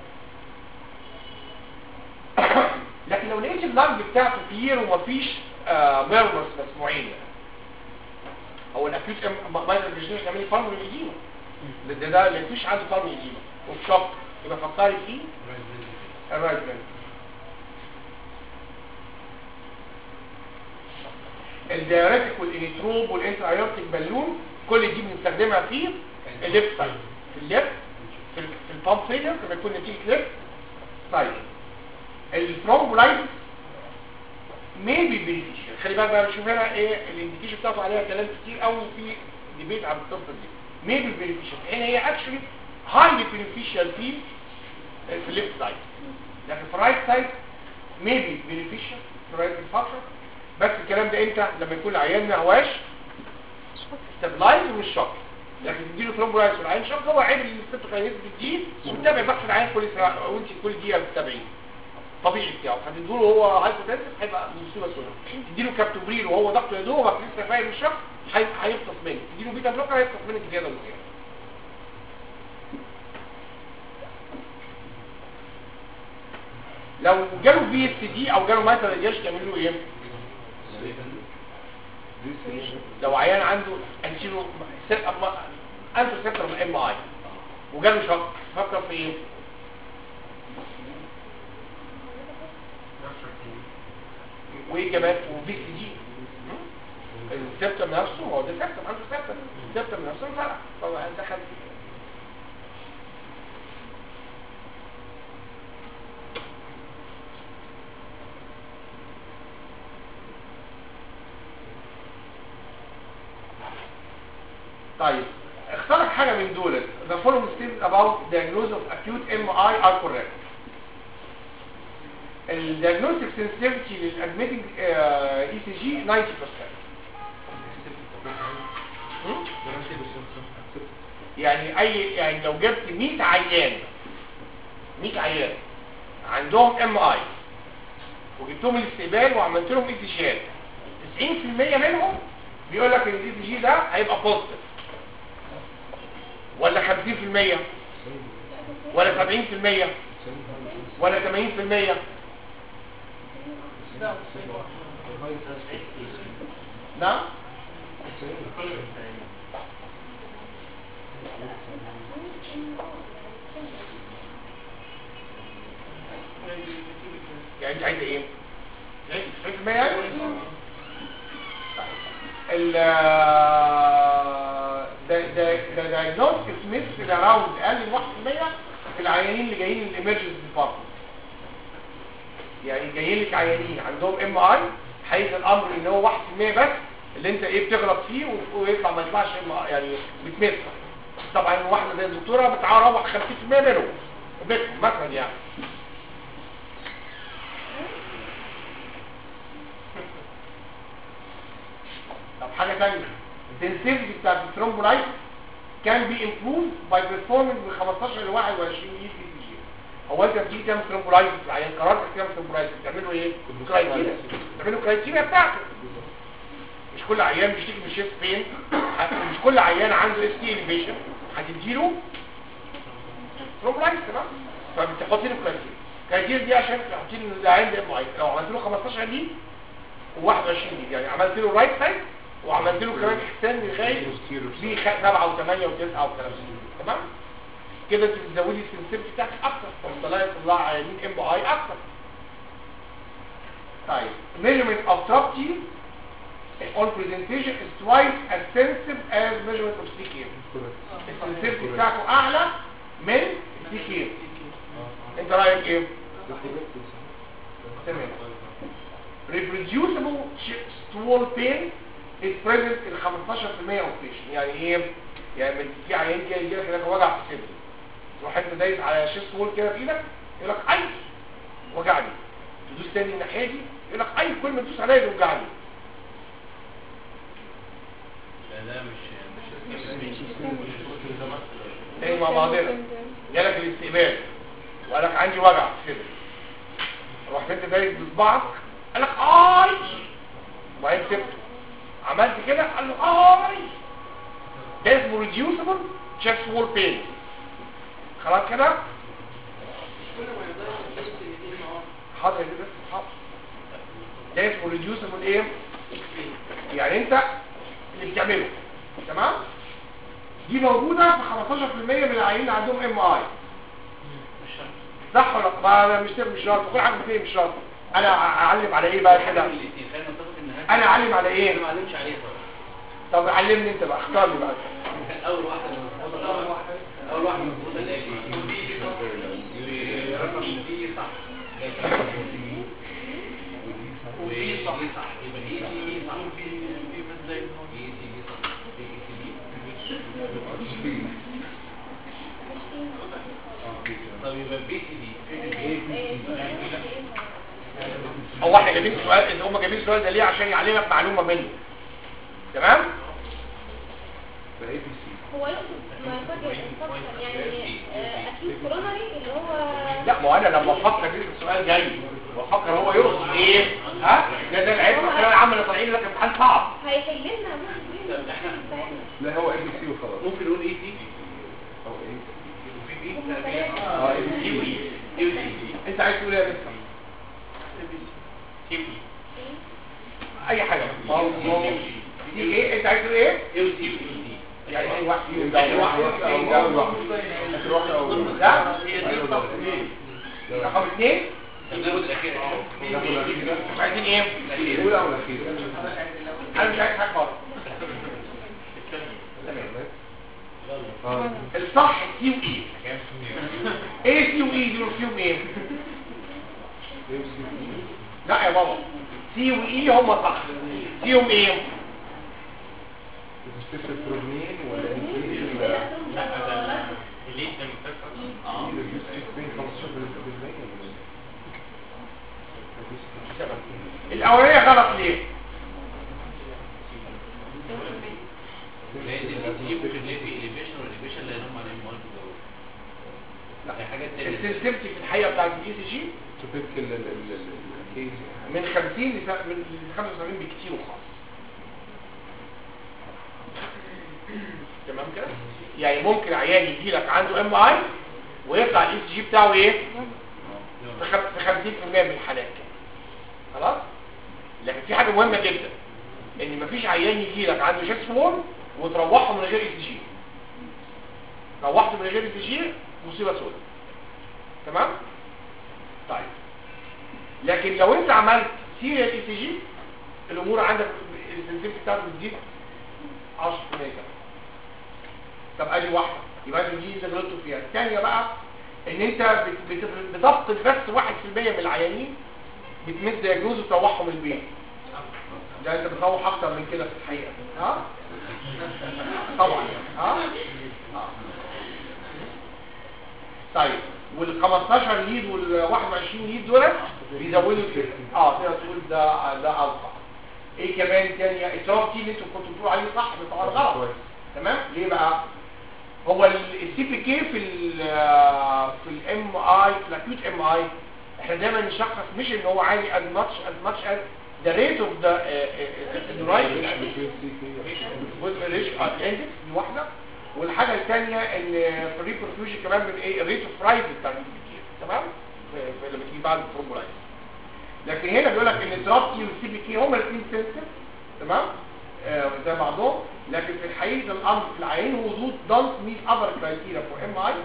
لكن لو لقيت اللنج بتاعته كبير ومفيش آه ميرمس مسموعين هو الاكيوت مايتال ريجرستيشن يعمل فارمول ايديما ده ده اللي مفيش عنده فارمول ايديما والشوك يبقى فكري فيه الرايت فين الدياريتك والانيتروب والانترايورتيك بالون كل دي بنستخدمها في الليفت سايد في الليفت في ال- في البامب فيلر لما يكون نتيجه ليفت سايد الثرومبولايتس ميبي بينيفيشال خلي بالك بقى نشوف هنا ايه الانديكيشن بتاعته عليها كلام كتير قوي في ديبيت عن الطب دي ميبي بينيفيشال هنا هي اكشولي هايلي بينيفيشال في في الليفت سايد لكن في الرايت سايد ميبي بينيفيشال في الرايت فاكتور بس الكلام ده امتى لما يكون العيان ما هواش ستابلايز ومش شوك لكن تديله ثرومبولايز والعيان شوك هو عيب السيبتوكاينيز بتديه وتتابع بحث العيان كل ساعه وانت كل دقيقه بتتابعيه طبيعي بتاعه فتديله هو هايبوتنسيف هيبقى مصيبه سوداء تديله كابتوبريل وهو ضغطه يا دوبك لسه فاهم الشوك هي- هيفطس منك تديله بيتا بلوكر هيفطس منك زياده وزياده لو جاله بي اس دي او جاله مايتال ريجيش تعمل له ايه لو عيان عنده انتيرو انتو سيبتر ام اي وجاله شك فكر في ايه وايه كمان وبي سي جي السيبتم نفسه هو ده سيبتم عنده سيبتم السيبتم نفسه انفرع طبعا دخل فيه طيب اختار حاجة من دول the following statements about diagnosis of acute MI are correct ال diagnostic sensitivity للadmitting uh, ECG 90% هم؟ يعني اي يعني لو جبت 100 عيان 100 عيان عندهم ام اي وجبتهم الاستقبال وعملت لهم اي سي جيات 90% منهم بيقول لك ان الاي سي جي ده هيبقى بوزيتيف ولا 50% ولا 70% ولا 80% نعم يعني انت عايز ايه 90% يعني ال ده ده ده diagnostic miss في اراوند اقل من 1% في العيانين اللي جايين من الامرجنسي ديبارتمنت يعني جايين لك عيانين عندهم ام اي حيث الامر ان هو 1% بس اللي انت ايه بتغلط فيه و- ويطلع ما يطلعش ام يعني بتمس طبعا واحده زي الدكتوره بتعرف 50% منهم بس مثلا يعني طب حاجة تانية الدنسيتي بتاعت الثرومبولايت كان بي امبروف باي بيرفورمنج من 15 ل 21 اي بي جي هو انت بتيجي تعمل ثرومبولايت في العيان قررت تعمل ثرومبولايت بتعملوا ايه؟ كرايتيريا بتعملوا كرايتيريا بتاعته مش كل عيان بيشتكي من شيست بين مش كل عيان عنده اس تي اليفيشن هتديله ثرومبولايت تمام فبتحط له كرايتيريا الكرايتيريا دي عشان تحط له العيان ده معين لو عملت له 15 دي و21 دي يعني عملت له رايت سايد وعملت له كمان احسان لغايه بي 7 و8 و9 والكلام ده تمام كده انت بتزودي السنسيتيفيتي بتاعك اكتر فبتطلعي تطلع عيانين ام اي اكتر طيب measurement of TRAPTI on presentation is twice as sensitive as measurement of CK السنسيتيفيتي بتاعته اعلى من CK انت رايك ايه تمام reproducible ch- stool pain is present in 15% of patient يعني ايه يعني من- في عيان كده يجي لك هناك وجع في الصدر تروح انت دايس على شيست وول كده في ايدك يقول لك اي وجعني تدوس تاني الناحيه دي يقول لك اي كل ما تدوس عليا يوجعني لا مش مش تاني مع بعضنا جالك الاستقبال وقال لك عندي وجع في الصدر رحت انت دايس بصبعك قال لك اي وبعدين سبته عملت كده قال له اي ده اسمه reducible chest wall pain خلاص كده كل ما يقدر يحس ان دي نهار حاضر يا بس حاضر ده اسمه reducible ايه يعني انت اللي بتعمله تمام دي موجوده في 15% من العيانين اللي عندهم ام اي صح ولا لا؟ ما انا مش مش شرط كل حاجه بتيجي مش شرط انا اعلم على ايه بقى كده خلينا نتفق ان هذه انا اعلم على ايه انا ما علمش عليها طب علمني انت بقى اختار لي بقى اول واحده مظبوطه اول واحده مظبوطه اللي هي دي رقم دي صح ودي صح يبقى دي دي دي صح دي دي دي صح دي دي دي طب يبقى بي سي دي فين البي هو احنا جايبين سؤال هم جايبين السؤال ده ليه عشان يعلمك معلومه منه تمام هو يقصد ما فاكر فاكر يعني آه، اكيد كورونري اللي هو لا ما هو انا لما افكر في السؤال جاي بفكر هو يقصد ايه ها ده ده العلم الثانويه العامه اللي طالعين لك امتحان صعب هيحل لنا ممكن طب احنا لا هو اي بي سي وخلاص ممكن نقول اي سي او ايه وفي بي هم ثلاثة. اه اي بي دي ودي سي دي ودي انت عايز تقول ايه يا مستر دي ودي اي حاجه ما هو ما هو دي ايه انت عايز تقول ايه ايه وسي وسي يعني ايه واحد فيهم ده ده واحد واحد أو ده أول واحد آخر واحد أو ده هي دي الصف ايه رقم اثنين ناخد الاخير ناخد الأخيرة عايزين ايه الأولى أو الأخيرة انا مش عايز حاجه خالص اه الصح سي واي ايه سي واي دول فيهم ايه ايه وسي وإيه؟ لا يا بابا سي واي هم صح فيهم ايه بتستفسر بروبلين ولا انفليشن لا ده الليد ده مكتسب اه بين 15% الاولانيه غلط ليه لازم يجيبوا في الاليفيشن والاليفيشن اللي هم عليهم مالتي دول لا دي حاجات تانية السنسيتي في الحقيقه بتاعت الاي سي جي تبكل الكيس من 50 ل س- من 75 بكتير وخالص تمام كده يعني ممكن عيان يجي لك عنده ام اي ويطلع الاي سي جي بتاعه ايه في خم- في 50% من الحالات كده خلاص لكن في حاجه مهمه جدا ان مفيش عيان يجي لك عنده شيست فور وتروحه من غير اي سي جي روحته من غير اي سي جي مصيبه سوداء تمام طيب لكن لو انت عملت سيريال اي سي جي الامور عندك السنسيتي بتاعته بتزيد 10% كمان طب ادي واحده يبقى دي اللي غلطوا فيها الثانيه بقى ان انت بت- بت- بتفقد بس 1% من العيانين بتمس دياجنوز وتروحهم البيت ده انت بتروح اكتر من كده في الحقيقه ها طبعا ها آه. طيب وال 15 ليد وال 21 ليد دول بيزودوا ال- اه تقدر تقول ده ده اوقع ايه كمان تاني التراب تي اللي انتوا كنتوا بتقولوا عليه صح بس طبعا غلط كويس. تمام ليه بقى هو السي بي كي في ال في الام اي في الاكيوت ام اي احنا دايما نشخص مش ان هو عالي as much as much as the rate of the uh, right والريش اندكس دي واحده والحاجه الثانيه ان في الريبرفيوجن كمان من ايه الريت اوف رايز بتاع السي بي كي تمام في- في- لما تيجي بعد الفورمولايز لكن هنا بيقول لك ان الدراب كي والسي بي كي هما الاثنين سنسيتيف تمام آه زي بعضهم لكن في الحقيقه الامر في العين هو وجود دونت ميت اذر كرايتيريا فور ام اي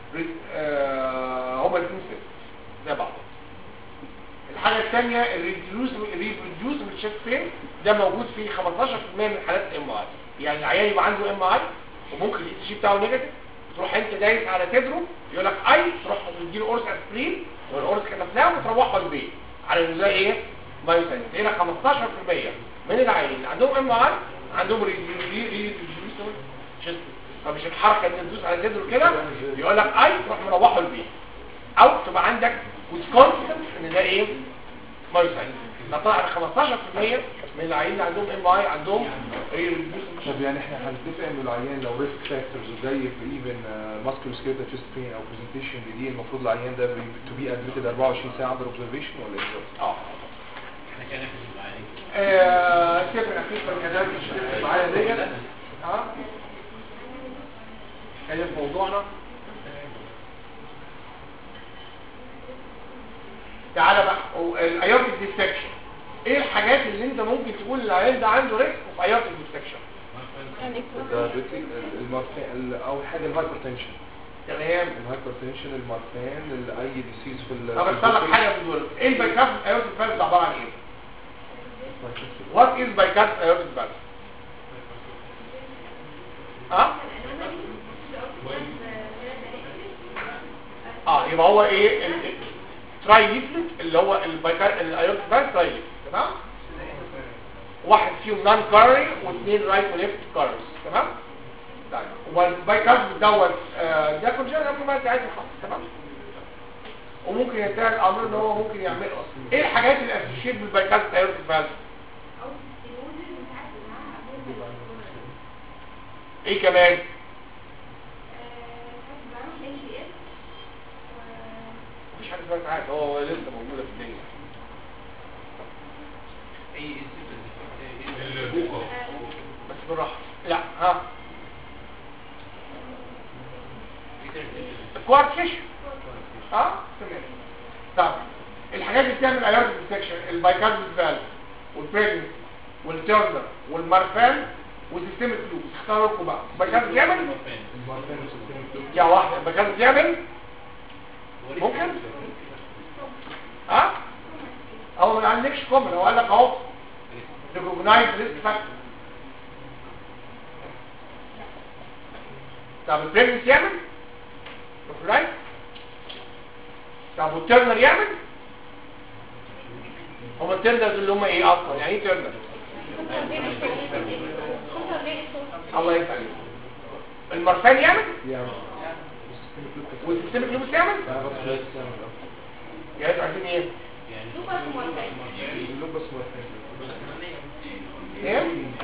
هما الاثنين سنسيتيف زي بعضهم الحاجه الثانيه الريديوس الريديوس من الشيست بين ده موجود في 15% من حالات الام اي يعني العيان يبقى عنده ام اي وممكن الاي جي بتاعه نيجاتيف تروح انت دايس على صدره يقول لك اي تروح تديله قرص اسبرين والقرص كتفناه وتروحه البيت على ان ده ايه مايوسين هنا 15% من العيانين اللي عندهم ام اي عندهم ريديوس شيست فمش الحركه اللي تدوس على صدره كده يقول لك اي تروح مروحه البيت او تبقى عندك with confidence ان ده ايه مايوسين فطلع 15% من العيانين اللي عندهم ام اي عندهم reduced طب يعني احنا هنتفق ان العيان لو ريسك فاكتورز وجاي في ايفن ماسكولو سكيلتال تشيست بين او برزنتيشن دي المفروض العيان ده تو بي ادميتد 24 ساعه اندر اوبزرفيشن ولا ايه بالظبط؟ اه احنا كان في المعاني آه، سيبنا اكيد كذلك مش معايا ديت ها كان في موضوعنا تعالى بقى الايوتيك ديستكشن ايه الحاجات اللي انت ممكن تقول العيان ده عنده ريسك في ايوتيك ديستكشن يعني الدايابيتيك المارفان اول حاجه الهايبرتنشن تمام الهايبرتنشن المارفان اي ديسيز في ال طب اختار لك حاجه من دول ايه البايكاس ايوتيك فالف عباره عن ايه وات از بايكاس ايوتيك فالف ها اه يبقى هو ايه تراي ليفلت اللي هو البايكار الايوتيك فالف تراي ليفلت تمام واحد فيهم نان كاري واثنين رايت وليفت كارز تمام طيب والبايكارز دوت آه، ده كونجنرال قبل ما تعدي خالص تمام وممكن ينتهي الامر ان هو ممكن يعمل ايه الحاجات اللي اسوشيت بالبايكارز ايوتيك فالف ايه كمان مفيش حاجه اسمها ساعات هو لسه موجوده في الدنيا اي البوكا بس بالراحه لا ها الكوارت فيش ها تمام طب الحاجات اللي بتعمل ايرت ديتكشن البايكارد فالف والبريجنس والتيرنر والمارفان والسيستميك لوب اختاروا لكم بقى بكاز بيعمل يا واحده بكاز بيعمل ممكن ها هو ما عندكش كومن هو قال لك اهو ريكوجنايز ريسك فاكتور طب البريمس يعمل رايت طب والتيرنر يعمل هم التيرنر دول اللي هم ايه اصلا يعني ايه تيرنر الله يفتح عليك المرسان يعمل يعني والسيستميك لوبس يعمل يعني انتوا عايزين ايه اللوبس ايه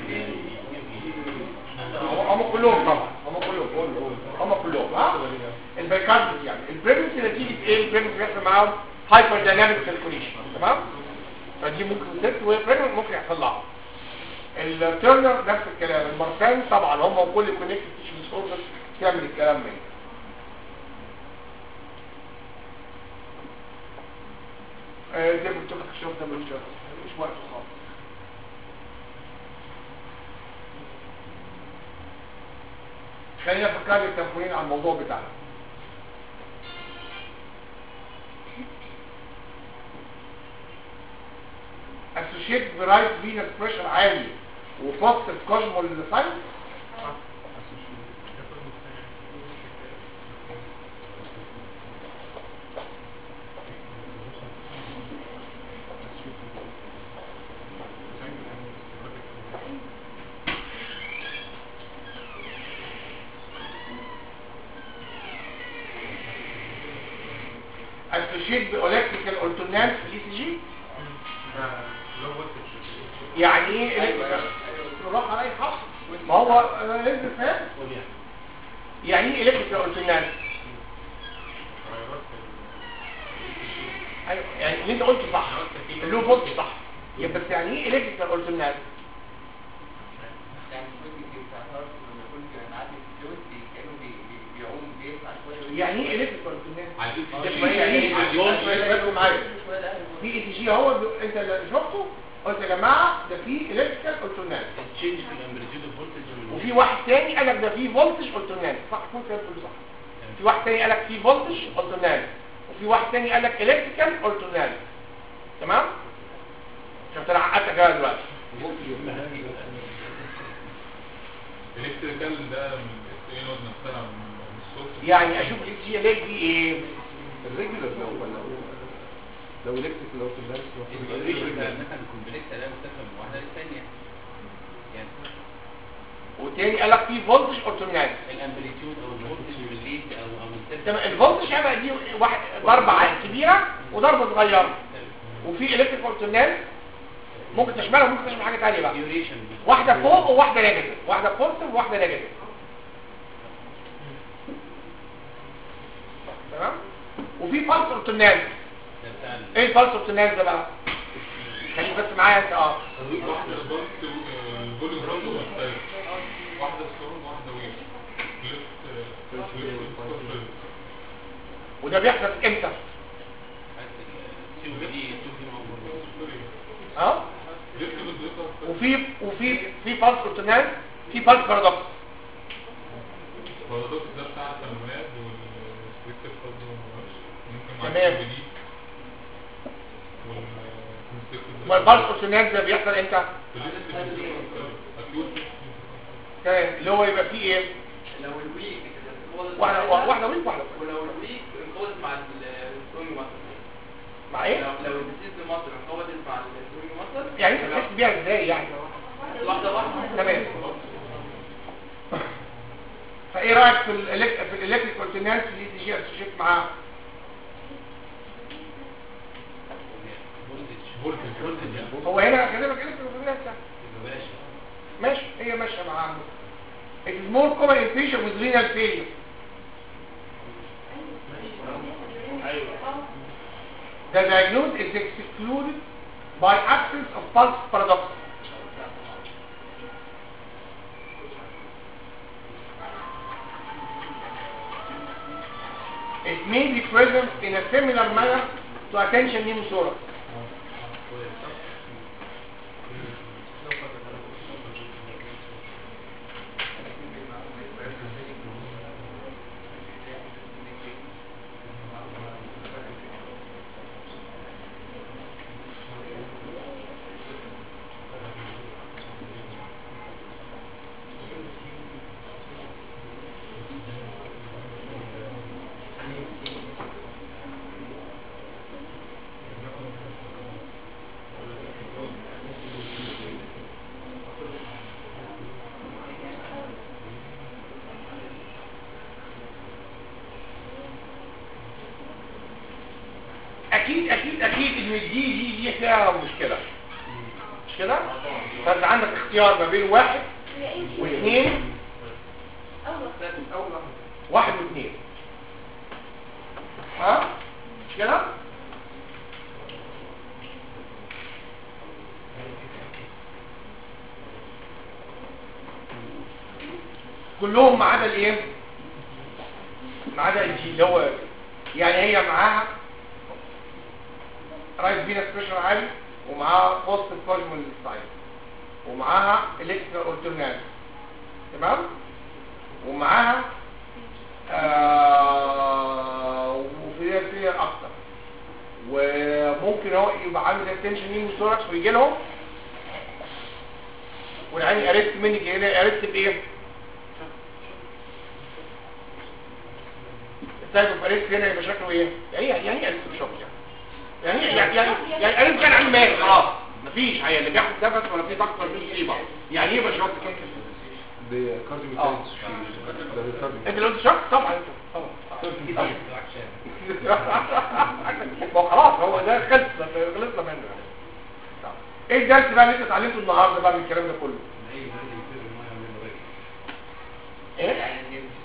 هم هم كلهم طبعا هم كلهم هم كلهم ها البيكاربس يعني البريمس نتيجه ايه البريمس بيحصل معاهم هايبر دايناميك سيركوليشن تمام فدي ممكن ست والبريمس ممكن يحصل لها التيرنر نفس الكلام المرسان طبعا هم وكل الكونكتيف تيشو ديسوردر تعمل الكلام ده آه، زي ما قلت لك الشرط ده ملوش وقت مش وقته خالص خلينا نفكر التمرين على الموضوع بتاعنا اسوشيت برايت فينس بريشر عالي وفوكس كوزمول ساينس اسوشيت بالكتريكال اولترنانس في الاي سي جي لو فولتج يعني ايه راح علي حق ما هو انا لازم فاهم يعني ايه الكتريكال اولترنانس ايوه يعني اللي انت قلته صح اللو فولت صح يبقى بس يعني ايه الكتريكال اولترنانس يعني الفلوس بتاع الهارت لما يكون معدي الفلوس كانوا بيعوم بيسمع شويه يعني ايه الكتريكال اولترنانس عايزين يعني ركزوا معايا في اي تي جي هو بي- انت اللي شفته قلت يا جماعه ده في الكتريكال اولترنانس تشينج في الامبليتيود اوف فولتج وفي واحد تاني قال لك ده في فولتج اولترنانس صح كنت كده بتقول صح في واحد تاني قال لك في فولتج اولترنانس وفي واحد تاني قال لك الكتريكال اولترنانس تمام شفت انا عقدتك كده دلوقتي الكتريكال ده من ايه نود نفسها من الصوت يعني اشوف الاكس جي ليك دي ايه الريجولر لو لو لو الكتريك لو في الناس الريشن ده مثلا كومبلكس ده مختلفه من واحده للثانيه يعني والتاني قال لك في فولتج اولترنانس الامبليتيود او الفولتج من الليد او او من السيركت تمام الفولتج هيبقى دي واحد ضربه عين كبيره وضربه صغيره وفي الكتريك اولترنانس ممكن تشملها وممكن تشمل حاجه ثانيه بقى ديوريشن واحده فوق وواحده نيجاتيف واحده بوزيتيف وواحده نيجاتيف تمام وفي بالس اولترنانس ده بتاع ال- ايه البالس اولترنانس ده بقى خليك بس معايا انت اه واحدة ضغط الفوليوم رقم مختلف واحدة سترونج واحدة ويك ليفت ليفت وده بيحصل امتى السي او دي 2 في موجود اه ليفت بالدقيقة وفي وفي في بالس اولترنانس في بالس بارادوكس البارادوكس ده بتاع التنوينات والستريكتيف فاز ممكن مع تمام. الكي والكونستريكتيف ما البالس اولترنانس ده بيحصل امتى اكيوت تمام اللي هو يبقى فيه ايه لو الويك انقبضت واحده مع واحده ويك واحده ويك. ولو الويك انقبضت مع السترونج ماسل مع ايه لو لو الديسيز ماسل انقبضت مع السترونج ماسل يعني انت تحس بيها ازاي يعني واحده واحده تمام فايه رايك في الالكتريك في الالكتريك اولترنانس اللي تيجي اسوشيت معاه فولتج فولتج هو هنا كلمك الكتريك اولترنانس بلاش ماشي هي ماشيه معاه It is more common in patients with renal failure. The diagnosis is excluded by absence of pulse paradox. It may be present in a similar manner to attention pneumothorax. اكيد اكيد ان دي دي دي فيها مشكله مش كده فانت عندك اختيار ما بين واحد هي ايه دي؟ واثنين اول واحده واحد واثنين ها مش كده كلهم ما عدا الايه ما عدا الجي اللي هو يعني هي معاها رايت فينس بريشر عالي ومعاها بوست كوزمول سايد ومعاها الكترا اولترنات تمام ومعاها آه وفي في اكتر وممكن هو يبقى عامل زي التنشن يمين ثوركس ويجي لهم والعين قريت منك هنا قريت بايه؟ التايب قريت هنا يبقى شكله ايه؟ يعني إيه- يعني ايه قريت شوك يعني يعني يعني يعني يعني قريت كان عين مال خلاص مفيش هي اللي بياخد نفس ولا في ضغط ولا في مصيبه يعني ايه يبقى شوك دي كارديو آه. ميكانيكس ده بالكارديو انت اللي قلت شوك طبعا انت طبعا ما هو خلاص هو ده خلص خلصنا منه يعني. طب. ايه الدرس بقى اللي انت اتعلمته النهارده بقى من الكلام ده كله ايه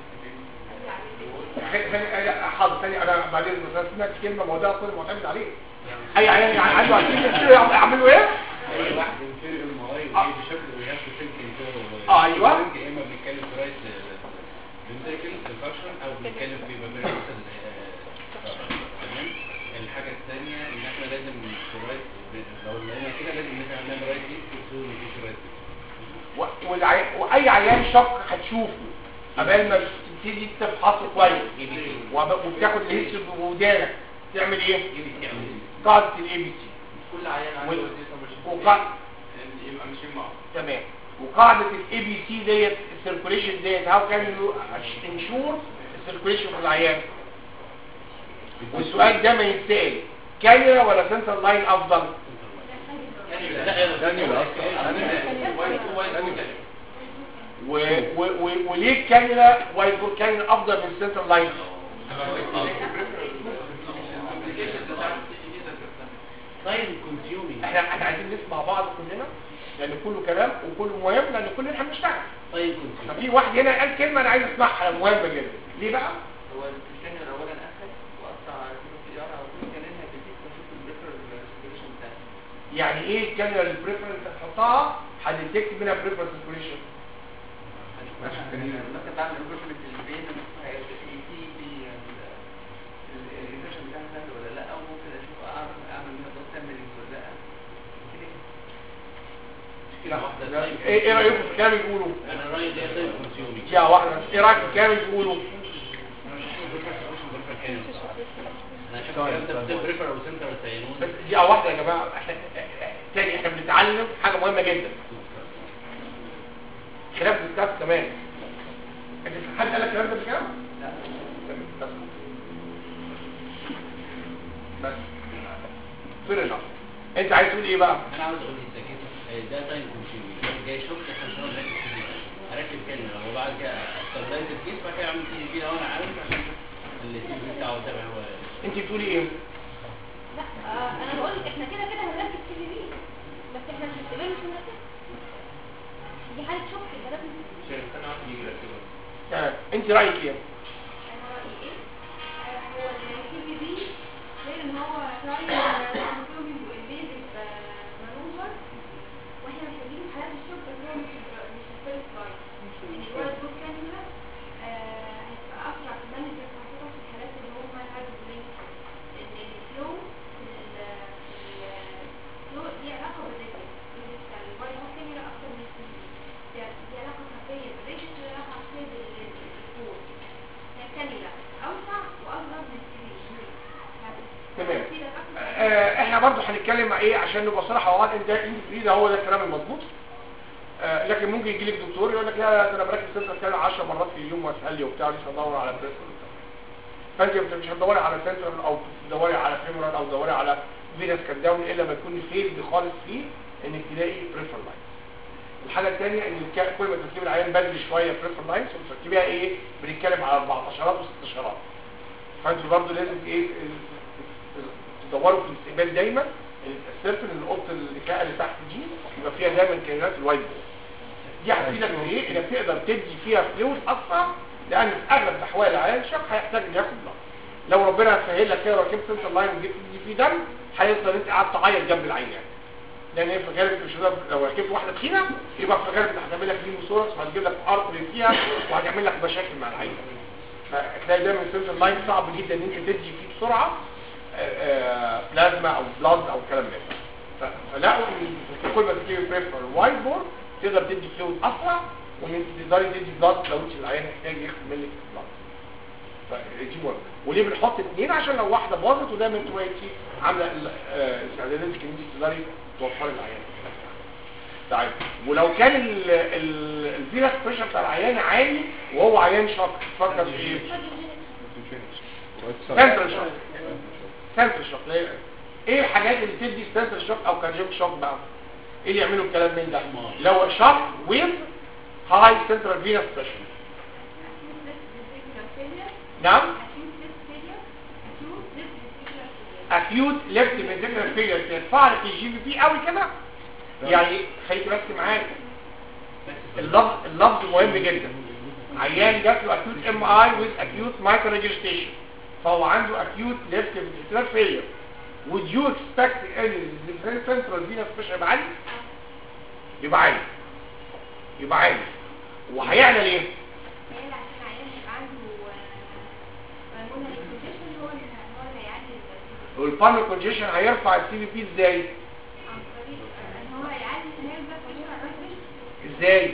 خلي خلي حاضر ثاني انا بعدين بس أنا سمعت كلمه ما هو ده كله معتمد عليه اي يعني يعني عنده عايزين يعملوا ايه اي واحد انفيريور المراي آه. وهي بشكل ويهاف تو ثينك انفيريور آه، أيوة. يا اما بنتكلم في رايت فنتريكل انفكشن او بنتكلم في بابيريكل تمام الحاجه الثانيه ان احنا لازم في رايت لو لقينا كده لازم ان احنا نعمل رايت ايد في مفيش رايت و- والعي- واي عيان شق هتشوفه قبل ما تبتدي تفحصه كويس وب- وبتاخد الهيستوري بودانك تعمل ايه؟ قاعده الاي بي سي كل عيان عنده وال- ديسابيلتي وقع- يبقى ماشيين مع بعض. تمام وقاعده الاي بي سي ديت السيركوليشن ديت هاو كان يو انشور السيركوليشن في العيان والسؤال ده ما يتسال كانيولا ولا سنتر لاين افضل و و و وليه الكانيولا وايت كانيولا افضل من السنتر لاين تايم كونسيومينج احنا احنا عايزين نسمع بعض كلنا لان كله كلام وكله مهم لان كلنا احنا بنشتغل تايم كونسيومينج ففي واحد هنا قال كلمه انا عايز اسمعها مهمه جدا ليه بقى هو الكانيولا اولا اسهل واسرع على كيلو في ار على طول كانها بتديك تشوف البريفر ريسبيريشن بتاعك يعني ايه الكاميرا البريفرنس هتحطها هتديكت منها بريفرنس سيركوليشن مثلا بعمل ريفرشمنت للبين في في الريفرشن بتاعها سهل ولا لا او ممكن اشوف اعمل اعمل منها ضغط تمرين ولا لا كده مشكله واحده لا، تايم ايه ايه رايكم في الكلام اللي بيقولوا انا رايي ده تايم كونسيومينج يا واحده بس. ايه رايك في الكلام اللي بيقولوا انا مش هشوف بريفر اوبشن بريفر كان انا شايف الكلام ده في بريفر او سنتر سيانون بس دي واحده يا جماعه احنا تاني احنا بنتعلم حاجه مهمه جدا خلاف الكتاب كمان انت حد قال لك الكلام ده قبل كده؟ لا بس بس فير انف انت عايز تقول ايه بقى؟ انا عاوز اقول للسكيت ده تايم كونسيومينج جاي شوف احنا مش هنقعد نركز فيه اركب كلمه وبعد كده استخدمت الكيس بعد كده اعمل سي في لو انا عارف عشان السي في بتاعه تابع هو انت بتقولي ايه؟ لا آه، انا بقول لك احنا كده كده هنركز في اليمين بس احنا مش هنستقبل مش هنركز دي حاله شوك يبقى لازم تمام انت رايك ايه؟ انا رايي ايه آه، هو السي في بي غير ان هو تراين كونسيومينج والبيزك مانوفر واحنا محتاجين في حالات الشوك بس هو مش مش الفيرست لاين يعني الوالد بوك كانيولا هتبقى اسرع في المانجمنت خاصه في الحالات اللي هم الهارد بريك لان الفلو الفلو ليه علاقه بالريتم الوالد بوك كانيولا اكتر من السي دي دي علاقه خفيه بالريتم ودي علاقه خفيه بالفلو هي كانيولا اوسع واصغر من السي تمام. آه احنا برضو هنتكلم مع ايه عشان نبقى صراحه وواضح ان ده الاندي ده هو ده الكلام المظبوط آه لكن ممكن يجي لك دكتور يقول لك لا ده انا بركب سنتر كده 10 مرات في اليوم واسال لي وبتاع لسه ادور على بريسل فانت انت مش هتدوري على سنتر او تدوري على فيمورال او تدوري على فينس كداون الا ما يكون الفيلد خالص فيه انك تلاقي بريفر لاين الحاجه الثانيه ان الك- كل ما تركبي العيان بدري شويه بريفر لاينز وتركبيها ايه بنتكلم على 14 و16 فانت برضه لازم ايه ال- تصوروا في الاستقبال دايما ان السيرفن اللي اوضه الكاء اللي تحت دي يبقى فيها دايما كائنات الوايت بورد دي هتفيدك في ايه؟ انك تقدر تدي فيها فلوس اسرع لان في اغلب الاحوال العيان الشق هيحتاج انه ياخد بلاد لو ربنا سهل لك كده وركبت سنتر لاين وجبت تدي فيه دم هيفضل انت قاعد تعيط جنب العيان لان هي في الغالب انت مش هتقدر- لو ركبت واحده تخينه يبقى في الغالب انت هتعمل لك ليموسورس وهتجيب لك ارتري فيها وهتعمل لك مشاكل مع العيان فتلاقي دايما السنتر لاين صعب جدا ان انت تدي فيه بسرعه آه، آه، بلازما او بلاد او كلام من ده ف- فلقوا ان كل ما تجيب بريفر وايت بورد تقدر تدي فلويد اسرع وان انت تقدري تدي بلاد لو انت العيان محتاج ياخد منك بلاد فدي مهم وليه بنحط اثنين عشان لو واحده باظت ودايما انت وقتي عامله ال- آه، استعداداتك ان انت تقدري توفري العيان طيب ولو كان الفيروس بريشر بتاع العيان عالي وهو عيان شاق تفكر في ايه؟ سنترال شوك سنترال شوك ليه؟ ايه الحاجات اللي تدي سنترال شوك او كارجيك شوك بقى ايه اللي يعملوا الكلام من ده لو شوك ويز هاي سنترال فينس بريشر نعم acute left ventricular failure ترفع لك الجي بي بي قوي كده يعني خليك بس معاك اللفظ اللفظ مهم جدا عيان جات له acute MI with acute micro registration فهو عنده acute left ventricular failure would you expect any central venous pressure يبقى عالي؟ يبقى عالي يبقى عالي وهيعلى ليه؟ والبالمر كونجيشن هيرفع السي بي بي ازاي؟ ازاي؟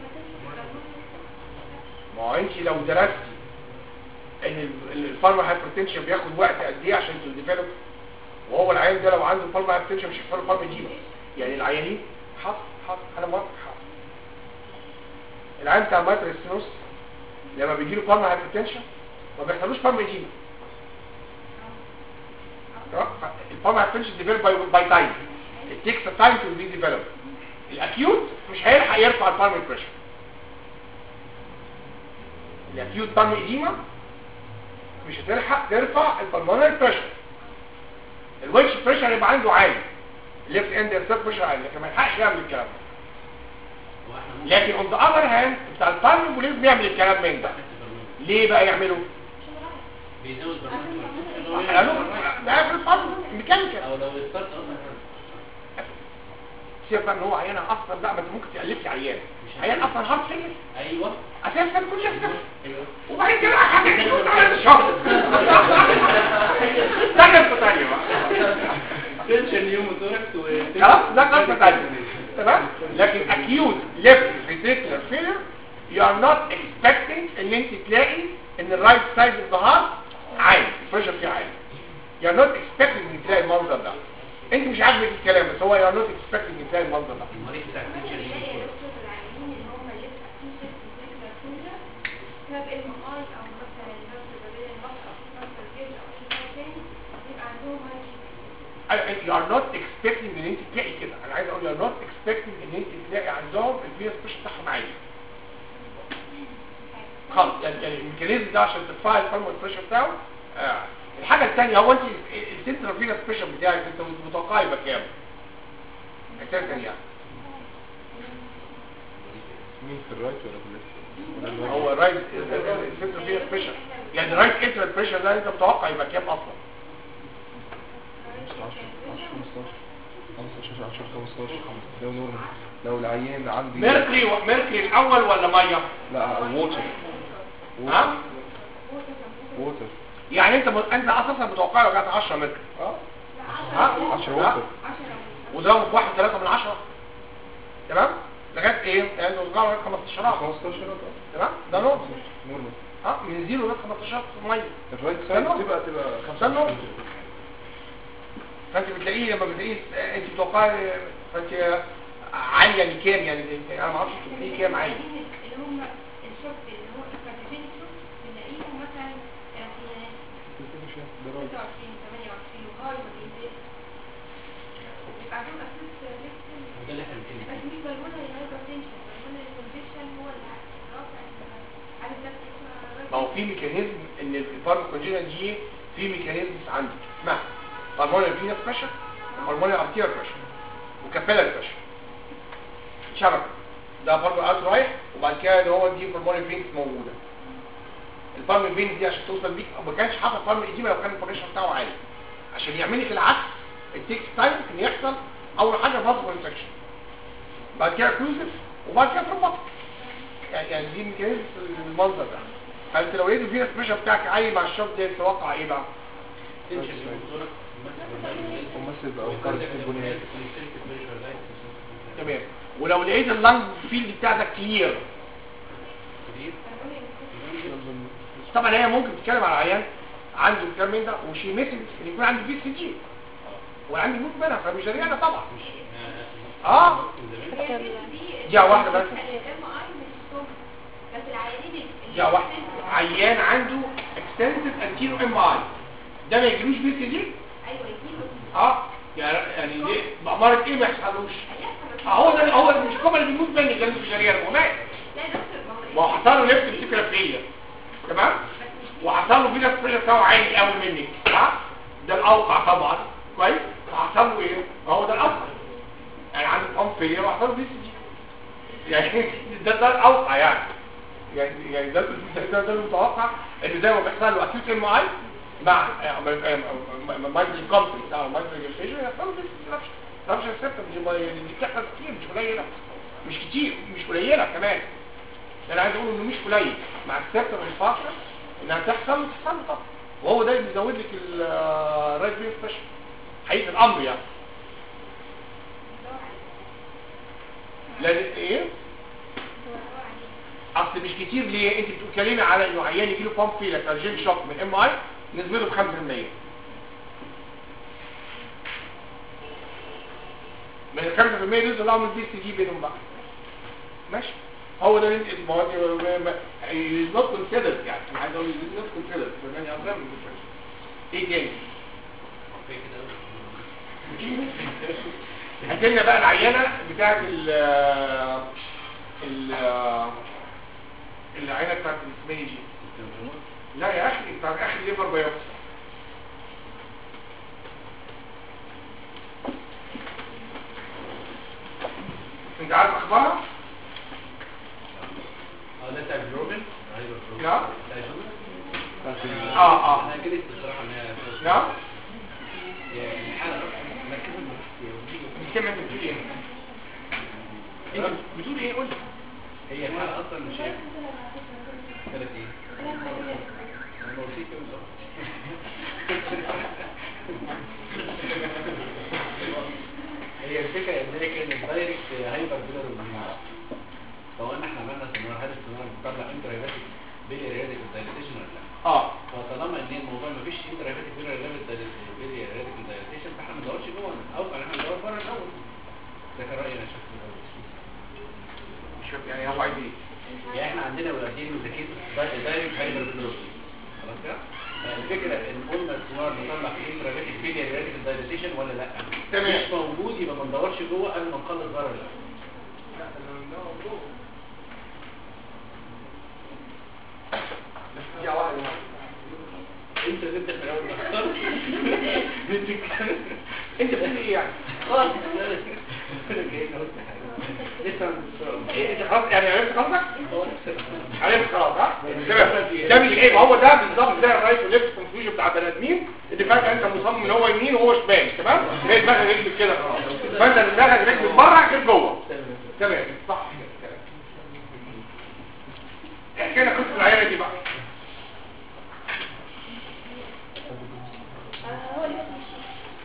ما هو انت لو درستي ان الفارما هايبرتنشن بياخد وقت قد ايه عشان تديفلوب وهو العيان ده لو عنده فارما هايبرتنشن مش هيحصل له فارما ديما يعني العيانين حط حط انا موافق حط العيان بتاع المايترستينوس لما بيجي له فارما هايبرتنشن ما بيحصلوش فارما ديما الفارما هايبرتنشن ديفلوب باي باي تايم it takes a time to be developed الاكيوت مش هيلحق يرفع الفارما بريشر الاكيوت فارما ايديما مش هتلحق ترفع البلمونري بريشر الويتش بريشر يبقى عنده عالي الليفت اند ريسيرف بريشر عالي لكن ما يلحقش يعمل الكلام ده هو احنا ممكن لكن اون ذا اذر هاند بتاع الفارما لازم يعمل الكلام من ده ليه بقى يعمله؟ بيزود برنامج قالوا ده في الفارما ميكانيكال او لو ستارت اصلا سيبك بقى ان هو عيان اصلا بقى ما انت ممكن تالف لي عيان عيان اصلا هارت فيلر ايوه اساسا كل شيء ايوه وبعدين كده هتكتب على الشهر ده قصه ثانيه بقى تنشن يوم وتوركس و خلاص ده قصه ثانيه تمام لكن acute left ventricular failure you are not expecting ان انت تلاقي ان الرايت سايد اوف ذا هارت عالي البريشر فيه عالي you are not expecting ان تلاقي المنظر ده انت مش عاجبك الكلام بس هو you are not expecting ان تلاقي المنظر ده المريض بتاع التنشن يوم وتوركس you are not expecting ان انت تلاقي كده انا عايز اقول you are not expecting ان انت تلاقي عندهم الفيروس بريشر بتاعهم عالي خلاص يعني يعني الميكانيزم ده عشان ترفع الفارمول بريشر بتاعه آه. الحاجه الثانيه هو انت السنترال فيروس بريشر بتاعك انت متوقع يبقى كام اساسا يعني مين في الرايت ولا في الليفت؟ ولا الرايت؟ هو الرايت السنترال فيروس بريشر يعني الرايت انترال بريشر ده انت متوقع يبقى كام اصلا 10 10 15 10 15 لو نورمال لو العيان عندي ميركري ميركري الاول ولا ميه لا ووتر ها ووتر يعني انت انت اساسا متوقع لو جت 10 متر اه ها 10 ووتر وضربه في 1 3 من 10 تمام لغايه ايه يعني متوقع لغايه 15 15 تمام ده نقطه نورمال ها من 0 لغايه 15 في الميه الرايت سايد تبقى تبقى 5 نقط فانت بتلاقيه لما بتلاقيه آه، انت متوقع فانت عاليه يعني كام يعني انا ما اعرفش تلاقيه كام عالي اللي هم الشوك اللي هو الكارتيجين شوك بنلاقيهم مثلا في ده رايت 26 28 وهاي ما بينزلش بيبقى عندهم اسيس ليكتن وده اللي احنا بنتكلم بس فيه مش بالمونري هايبرتنشن بالمونري كونجكشن هو اللي رافع ال- عارف ده اسمها ما هو في ميكانيزم ان الفارماكوجينا دي في ميكانيزم عندي اسمها بالمونري فينس بريشر وبالمونري ارتيريال بريشر وكابيلاري بريشر شبكه ده برضه قاعد رايح وبعد كده اللي هو دي بالمونري فينس موجوده البالم فينس دي عشان توصل بيك ما كانش حاطط بالم ايديما لو كان البريشر بتاعه عالي عشان يعمل لك العكس التيكس تايم ان يحصل اول حاجه فاسكو انفكشن بعد كده كروزف وبعد كده تروماتيك يعني يعني دي ميكانيزم المنظر ده فانت لو لقيت الفينس بريشر بتاعك عالي مع الشوك ده تتوقع ايه بقى؟ ومثل بقى وكارت البنيات تمام ولو لقيت اللنج فيلد بتاعتك كلير طبعا هي ممكن تتكلم على عيان عنده الكلام من ده وشي ميسنج ان يكون عنده بي سي جي وعنده موت منها فمش دريانه طبعا اه هي دي دي واحدة بس. الام اي مش الصبح بس العيانين اللي- دي واحد عيان عنده اكستنسيف انتيرو ام اي ده ما يجيلوش بي سي جي ايوه يجيبوا اه يعني يعني ليه بأمارة ايه ما يحصلوش هيحصل اه هو ده هو مش كومن اللي بيموت مني ده مش دريانه هو مات لا يا دكتور ما هو ما هو حصل له نفس الفكره فيا تمام وحصل له فينا البريشر بتاعه عالي قوي منك صح ده الاوقع طبعا كويس وحصل له ايه ما هو ده الاوقع يعني عنده بامب فيلير وحصل له بي سي جي يعني ده ده الاوقع يعني يعني يعني ده ده ده, ده المتوقع ان زي ما بيحصل له اكيوت ام اي مع مايكرو كومبلكس بتاع مايكرو ريجستريشن يحصل له بي سي جي رابشن سيستم دي بتحصل كتير مش قليله مش كتير مش قليله كمان انا عايز اقول انه مش قليل مع السبت والفاصل انها تحصل تحصل طبعا وهو ده اللي بيزود لك الرايت بين سبيشال حقيقه الامر يعني لان ايه اصل مش كتير ليه انت بتتكلمي على انه عيان يجي له بامب فيلر ترجيل شوك من ام اي نسبته ب 5% من ال 5% دول طلعوا من البي سي جي بينهم بقى ماشي هو ده اللي ما هو is not considered يعني انا عايز اقول is not considered يعني اصلا ايه تاني هات لنا بقى العينه بتاعت ال ال العينه بتاعت اسمها ايه دي لا يا اخي بتاعت اخر ليفر بايوبسي انت عارف اخبارها؟ اه ده بتاع الجروبن ايوه الجروبن. نعم. بتاع الجروبن. اه اه انا كده بصراحه ان هي نعم هي الحاله مركزه النفسيه بتتكلم انت بتقول ايه؟ انت بتقول ايه قول لي هي الحاله اصلا مش هي ثلاث ايه؟ انا بوصيك بالظبط هي الفكره ان هي كانت دايركت هايبر بيلر فقلنا احنا عملنا سينار هل السينار بيطلع انترا بيلي ريادك دايليتيشن ولا لا؟ اه فطالما ان الموضوع ما فيش انترافيتك بيلر بيلي ريادك دايليتيشن فاحنا ما ندورش جوه او احنا ندور بره الاول ده كان رايي انا شايف الاول شوف يعني هو عايز ايه؟ يعني احنا عندنا ولادين وذاكيت دايركت هايبر بلوز خلاص كده الفكره ان قلنا السونار بيطلع في انترافيتك بيلي ريادك دايليتيشن ولا لا تمام. مش موجود يبقى ما ندورش جوه قبل ما نخلص بره لا يا واحد انت اللي انت في الاول اخترت انت بتقول ايه يعني؟ خلاص انا كأني قلت حاجه لسه ما ايه انت خلاص يعني عرفت قصدك؟ بنتصرف. عرفت خلاص ها؟ تمام. ده مش ايه هو ده بالظبط زي الرايت والليفت كونفيوجن بتاع بني ادمين اللي فجاه انت مصمم ان هو يمين وهو شمال تمام؟ هي دماغك رجلك كده خلاص فانت دماغك رجلك بره غير جوه تمام صح كده احكي لنا قصه العيله دي بقى آه، هو اللي بس مش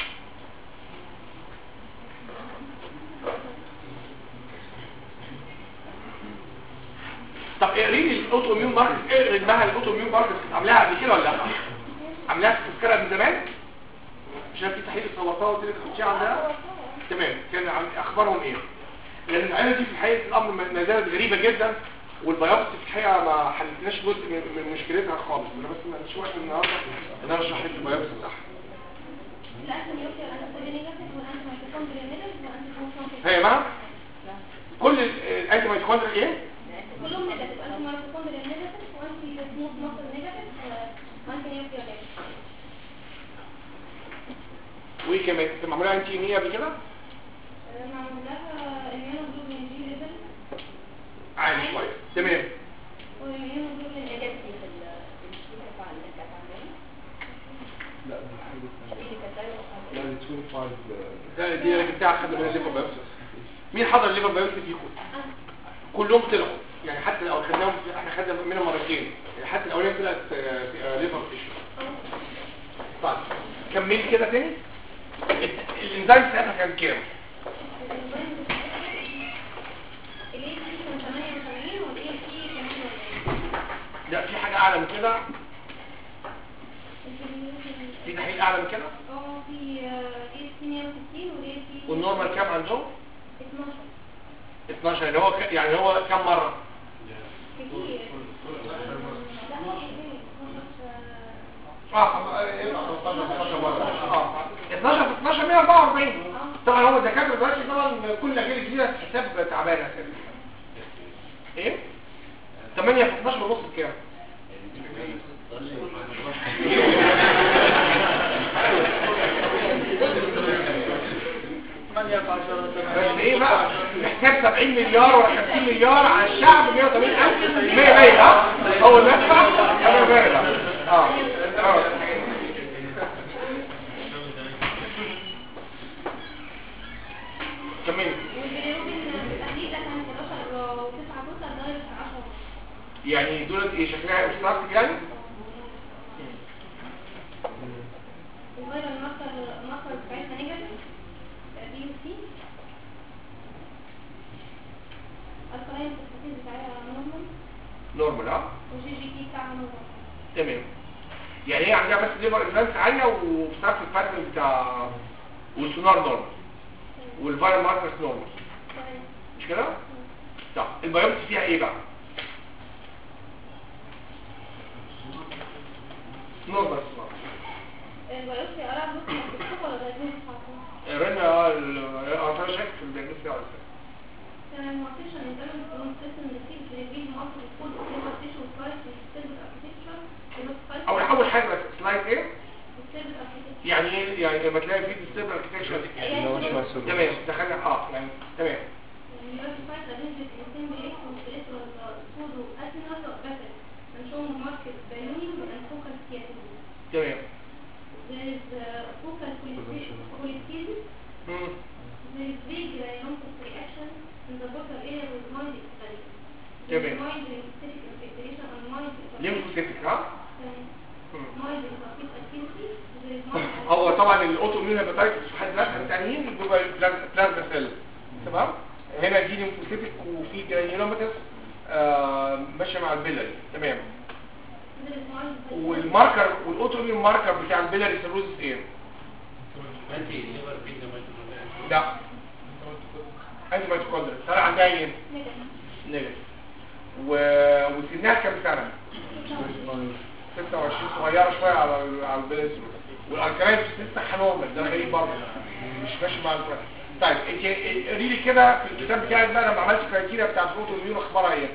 طب اقري لي الاوتو اميون ماركت اقري دماغها الاوتو اميون ماركت كنت عاملاها قبل كده ولا لا؟ عاملاها في تذكره من زمان؟ عشان في تحليل السرطان وكده كنت عندها؟ تمام كان عن اخبارهم ايه؟ لان العيله دي في الحقيقه الامر ما ما زالت غريبه جدا والبيوبسي في الحقيقه ما حلتناش جزء من, من مشكلتها خالص انا بس ما عنديش وقت النهارده ان انا اشرح لك البيوبسي بتاعها الأنتي نيوكلير أنتي نيجاتيف والأنتي ميتوكوندريا نيجاتيف والأنتي كونسنتريت هي يا جماعه كل الانتي ميتوكوندريا ايه؟ كلهم نيجاتيف أنتي ميتوكوندريا نيجاتيف وأنتي سموث ماسل نيجاتيف وأنتي نيوكلير نيجاتيف كمان انت معمولها انت ان قبل كده معمول لها immunoglobulin G level عالي شويه تمام والimmunoglobulin هي A. كانت في ال- في الشركة بتاع اللي كانت عندنا لا دي حاجه ثانيه اللي كانت دايما لا دي 25 آه، ده دي انا جبتها خدنا منها الليفر بايوبسي مين حضر الليفر بايوبسي فيكم كلهم طلعوا يعني حتى لو خدناهم احنا خدنا منهم مرتين يعني حتى الاولانيه طلعت آه، في- آه، ليفر تيشو طيب كمل كده تاني الت- الانزيم ساعتها كان كام ال AC كان 88 وال ALT كان 48. لا في حاجه اعلى من كده في تحليل اعلى من كده اه في ALT 160 وال ALT والنورمال كام عندهم 12 12 يعني هو ك- يعني هو كام مره كتير لا هو كتير 12 اه يبقى 15 15 مره اه 12 في 12 144 طبعا هو الدكاتره دلوقتي طبعا كل اجيال جديده حساب تعبان اساسا ايه 8 في 12 ونص بكام بس ايه بقى محتاج 70 مليار ولا 50 مليار على الشعب 180 الف 100 100 ها اول ما ادفع انا بارد اه اه كمل والبيليروبين في التحليل ده كان 11 و9 توصل لغايه 10 يعني دول ايه شكلها اوبستراكتيف يعني الفيرال ماركر ماركر بتاعتنا نيجاتيف بي يو سي الكلاين التحليل بتاعها نورمال نورمال ها والجي جي بي بتاعها نورمال تمام يعني هي عندها بس ليفر انفلانس عاليه وبتاعت الباترن بتاع والسونار نورمال والفيرال ماركرز نورمال تمام مش كده؟ طب البيوبسي فيها ايه بقى؟ نورمال سونار البيوبسي قرب بص مكتوب ولا دايجنوز حاطه الرنة اه شايف في الدياجنوز بتاعه ازاي تمام ماركيشن انترنال كلون سيستم ريسيف ريفيل ماركر كود ليفر تيشو سلايس في السيرفيس اركتكتشر اول اول حاجه بس سلايد ايه؟ السيرفيس اركتكتشر يعني ايه يعني لما تلاقي فيه ستيبل اركتكشر اللي هو شويه سولو. تمام دخلنا اه يعني تمام Unified arrangement in assembly constellation pseudo acinar vessel and shown marked ballooning and focal schiatism. تمام There is uh, focal polycystis. مم. There is vague granulomatosis reaction in the portal area with mild expansion. There is تمام. mild lymphocytic infiltration and mild ليمفوسيتك ها؟ um, مم. mild lymphocytic activity. There is mild هو طبعا الاوتو اميون هيباتايتس في حد ذاتها التانيين بيبقى بلازما سيل تمام هنا دي ليمفوسيتك وفي جرانيولوماتس آه ماشيه مع البيلاري تمام there is mild والماركر والاوتو اميون ماركر بتاع البيلاري سيروزس ايه انتي ليفر بيتا مايتوكوندريا لا انت ميتوكوندريا طلع عندها ايه negative. نيجاتيف و... وسنها كام سنه 26 صغيره شويه على ال- على البيلاري سيروزس والالكالاين لسه نورمال ده غريب برضه مش ماشي مع الفرق طيب انت قولي لي كده في الكتاب بتاعك بقى لما عملت كرايتيريا بتاع الاوتو اميون اخبارها ايه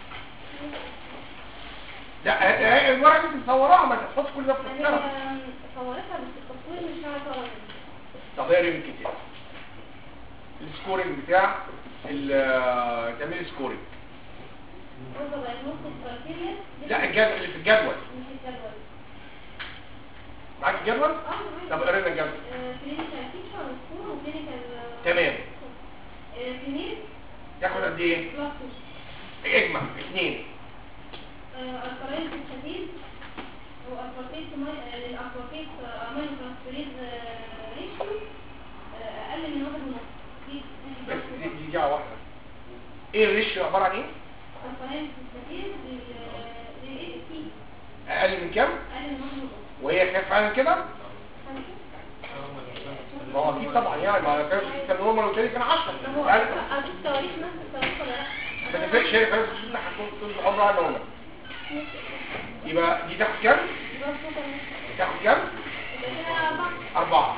لا ه- ه- الورقه دي مصوراها ما تحط كل ده في الكتاب هي صورتها بس التصوير مش عارفه ولا طب اقري من الكتاب السكورنج بتاع ال- تعملي سكورنج برضه diagnostic criteria لا الجدول اللي في الجدول مش الجدول معاك الجدول اه طب قرينا الجدول كلينيكال فيتشر سكور وكلينيكال تمام فيميل تاخد قد ايه بلس اجمع اثنين الكلاين الشديد والاسبرتيت للاسبرتيت امينو ترانسفيريز ريشيو اقل من واحد ونص دي بس دي دي جهه واحده ايه الريشيو عباره عن ايه الكلاين الشديد للاي سي اقل من كام اقل من واحد ونص وهي كانت فعلا كده ما هو اكيد طبعا يعني ما كانش كان نورمال والتاني كان 10 هو يعني اديك تواريخ نفس التواريخ ولا لا؟ ما تفرقش هي فاهم انت هتكون طول عمرها على نورمال يبقى دي تاخد كام يبقى الصوت تاخد كام يبقى كده أربعة أربعة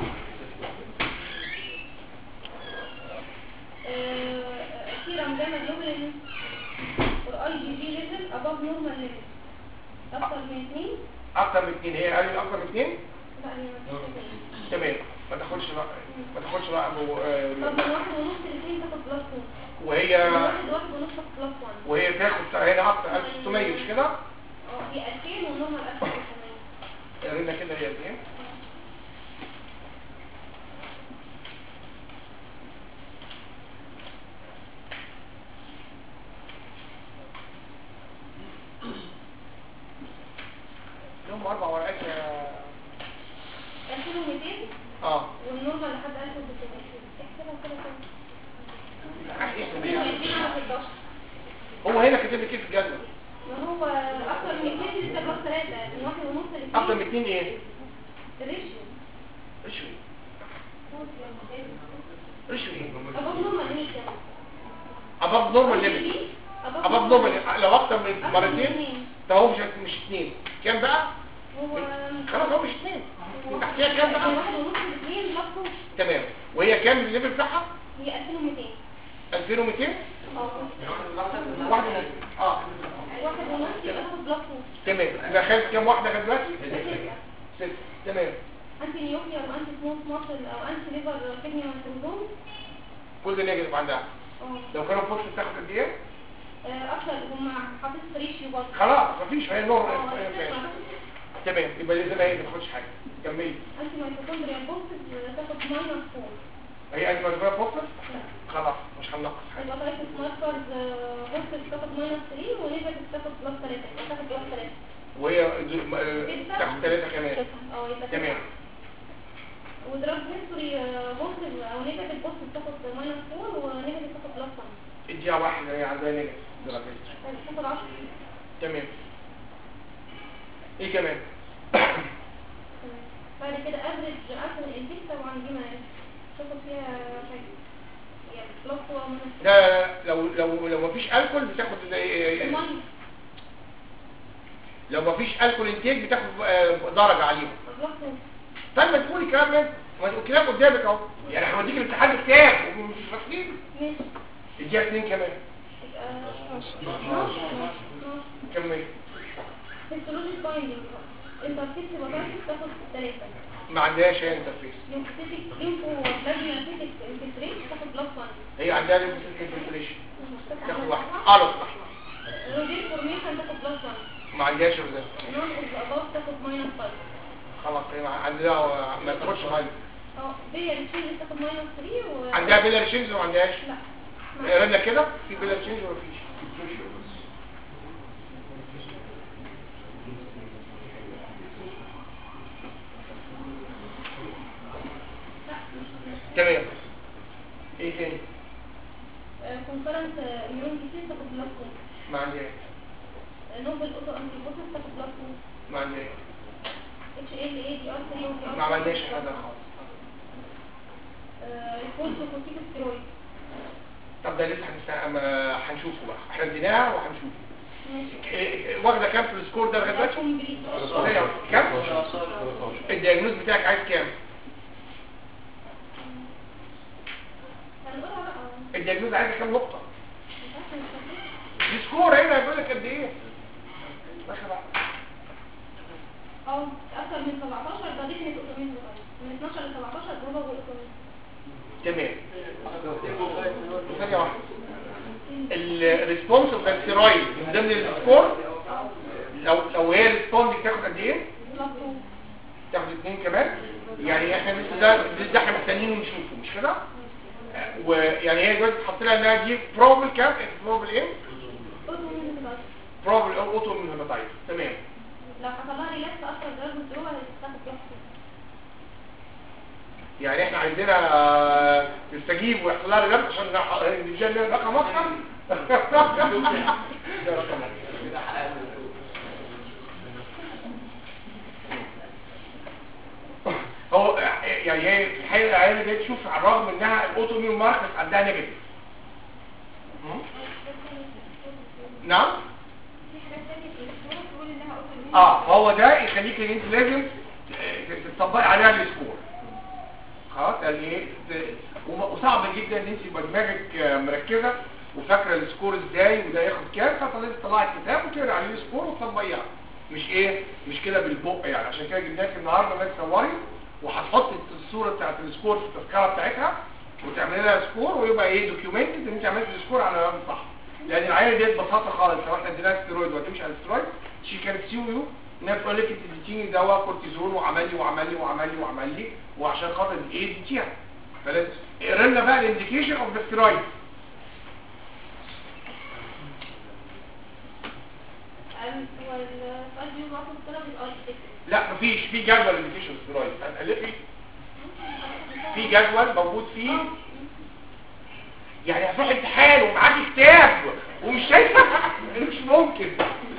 سيرم جاما جلوبولين والاي جي جي ليفل اباف نورمال ليفل اكتر من اثنين أكتر من اثنين هي قال لي أكتر من اثنين لا هي ما فيش كده. تمام ما تاخدش بقى ما تاخدش بقى أبو آه، طب من واحد ونص لاثنين تاخد بلس 2 وهي من واحد لواحد ونص تاخد بلس 1 وهي تاخد هنا اكتر 1600 مش كده؟ اه هي 2000 والنورمال 1900 قرينا كده هي قد ايه؟ هم اربع ورقات يا 2200 اه والنورمال لحد 1600 احسبها كده كده احسن 22 بيه. على 11 هو هنا كاتب لي كيف الجنة ما هو اكتر من 200 لسه بلس 3 من واحد ونص لاثنين اكتر من اتنين ايه؟ ريشيو رشوي رشوي ابوف نورمال ليميت كام اباب نورمال ليميت اباب نورمال لو اكتر من مرتين ده هو مش مش اتنين كام بقى؟ هو خلاص هو مش اتنين تحتيها كام بقى؟ من واحد ونص لاثنين بلس تمام وهي كام الليفل بتاعها؟ هي 2200 2200 اه واحد ونص اه واحد ونص يبقى تاخد بلس 2 تمام يبقى خدت كام واحده لغايه دلوقتي؟ ستة. ست تمام انتي نيوكلير وانتي سمول ماسل او انتي ليفر كدني سندروم كل ده نيجاتيف عندها اه لو كانوا فوكس بتاخد قد ايه؟ آه، اكتر هم حاطط ريشيو برضه خلاص مفيش هي نور اه تمام يبقى لازم هي ما تاخدش حاجه كملي انتي ميتوكوندريال بوكسز تاخد ماينس 4 هي انت مجبوره فوكس خلاص مش هننقص حاجه يبقى تايتس ماركرز بوكسز تاخد ماينس 3 ونيجاتيف تاخد بلس 3 يبقى تاخد بلس 3 وهي دو- آه، تاخد ثلاثه كمان اه يبقى تمام ودراج هيستوري بوكسز او نيجاتيف بوكسز تاخد ماينس 4 ونيجاتيف تاخد بلس 1 اديها واحده هي عندها نيجاتيف دلوقتي. تاخد 10 تمام ايه كمان؟ بعد كده افريج اصلا الانتيك طبعا دي ما تاخد فيها حاجه هي بلس 1 ماينس ده لو لو لو مفيش الكول بتاخد زي- المية لو مفيش الكول انتاج بتاخد آه، درجه عليهم بلس 2 طيب ما تقولي الكلام ده ما تقول الكلام قدامك اهو يعني احنا هنديك الامتحان بكتاب ومش فاكرين ماشي اديها اثنين كمان يبقى 12 كمل هيستولوجي بايندينج انترفيس بطاطس تاخد 3 ما عندهاش هي انترفيس ليمفوسيتك ليمفو بلازماتيك انفلتريت تاخد بلس 1 هي عندها انفلتريشن تاخد واحد اه صح روزين فورميشن تاخد بلس 1 ما عندهاش رزق نون اوف اباف تاخد ماينس 5 خلاص هي عندها ما تاخدش حاجه اه بيا الشيل تاخد ماينس 3 و عندها بيلر شينز وما عندهاش لا قرينا كده في بيلر شينز ولا فيش تمام ايه تاني كونفرنس اميون ديسيز تاخد بلس 2 ما عندهاش نوبل اوتو انتي بوتس تاخد بلس 2 ما عندهاش اتش ال اي دي ار 3 ودي ار ما عملناش حاجه خالص الفولت كورتيكوستيرويد طب ده لسه هنست- ما- هنشوفه بقى احنا اديناها وهنشوفه ماشي إيه- إيه، واخده كام في السكور ده لغايه دلوقتي؟ كومبليت هي كام؟ الدياجنوز بتاعك عايز كام؟ هنقولها بقى الدياجنوز عايز كام نقطه؟ مش عارفه مش فاكره السكور هنا هيقول لك قد ايه؟ دخل بقى. اه اكتر من 17 ده ديفنت اوتوميزم من 12 ل 17 ده هو اوتوميزم تمام ثانيه واحده الريسبونس اوف الستيرويد من ضمن السكور لو لو هي الريسبونس بتاخد قد ايه؟ بلس 2 تاخد اثنين كمان يعني احنا لسه ده ده احنا مستنيين نشوفه مش كده؟ ويعني هي دلوقتي تحط لها انها دي بروبل كام؟ بروبل ايه؟ اوتوميزم بس بروبل او اوتو من هيباتايتس تمام لو حصل لها ريلاكس اكتر جرب الدروع هتاخد بلس 2 يعني احنا عايزينها آه، تستجيب ويحصل لها ريلاكس عشان نح- نديها لها رقم اكتر ده رقم هو يعني هي في الحقيقه العيال دي تشوف على الرغم انها الاوتو ميون ماركس عندها نيجاتيف نعم في حاجات تانية في الدروع تقول انها اوتوميزم اه هو ده يخليك ان انت لازم ت- تطبقي عليها السكور خلاص يعني ايه ت- وم- وصعب جدا ان انت يبقى دماغك آه، مركزه وفاكره السكور ازاي وده ياخد كام فلازم تطلعي الكتاب وتقرا عليه السكور وتطبقيها مش ايه مش كده بالبق يعني عشان كده جبناك النهارده لازم تصوري وهتحط الصوره بتاعت السكور في التذكره بتاعتها وتعمل لها سكور ويبقى ايه دوكيومنتد ان انت عملت السكور على الرقم صح لان العينه ديت ببساطه خالص لو احنا اديناها ستيرويد ولا تمشي على الستيرويد شي كانت سيو يو انها بتقول لك انت اديتيني دواء كورتيزون وعمل لي وعمل لي وعمل لي وعمل لي وعشان خاطر ايه اديتيها فلازم اقرا لنا بقى الانديكيشن اوف ذا ستيرويد هو السؤال بيقول وقت الطلب الاي 6 لا مفيش في جدول انديكيشن ستيرويد هنألفي في جدول موجود فيه يعني هتروح امتحان ومعاك كتاب ومش شايفه مش ممكن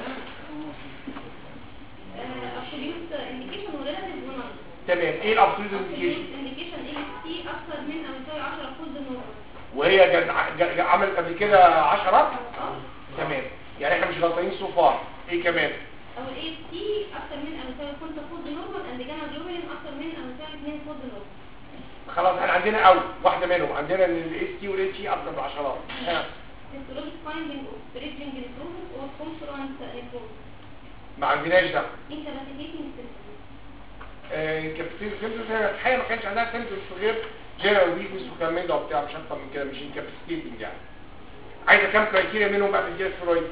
absolute indication وريلاتيف ونون تمام ايه الابسوليوت انديكيشن absolute indication اي تي اكثر من او يساوي 10 فولد نورمال وهي جد ج- ج- عملت قبل كده عشرات اه تمام يعني احنا مش غلطانين سو فار ايه كمان او الاي تي اكثر من او يساوي 5 فولد نورمال اند جاما جلوبولين اكثر من او يساوي 2 فولد نورمال خلاص احنا عندنا اول واحده منهم عندنا ان الاس تي والاس تي اكتر من عشرات ها. histologic finding of bridging necrosis or confluent necrosis ما عندناش ده incapacitating symptoms كابتن سيمتومز هي الحقيقه ما كانش عندها سيمتومز غير جنرال ويكنس وكلام من ده وبتاع مش اكتر من كده مش انكاباسيتنج يعني عايزه كام كرايتيريا منهم بقى في الجيل ستيرويد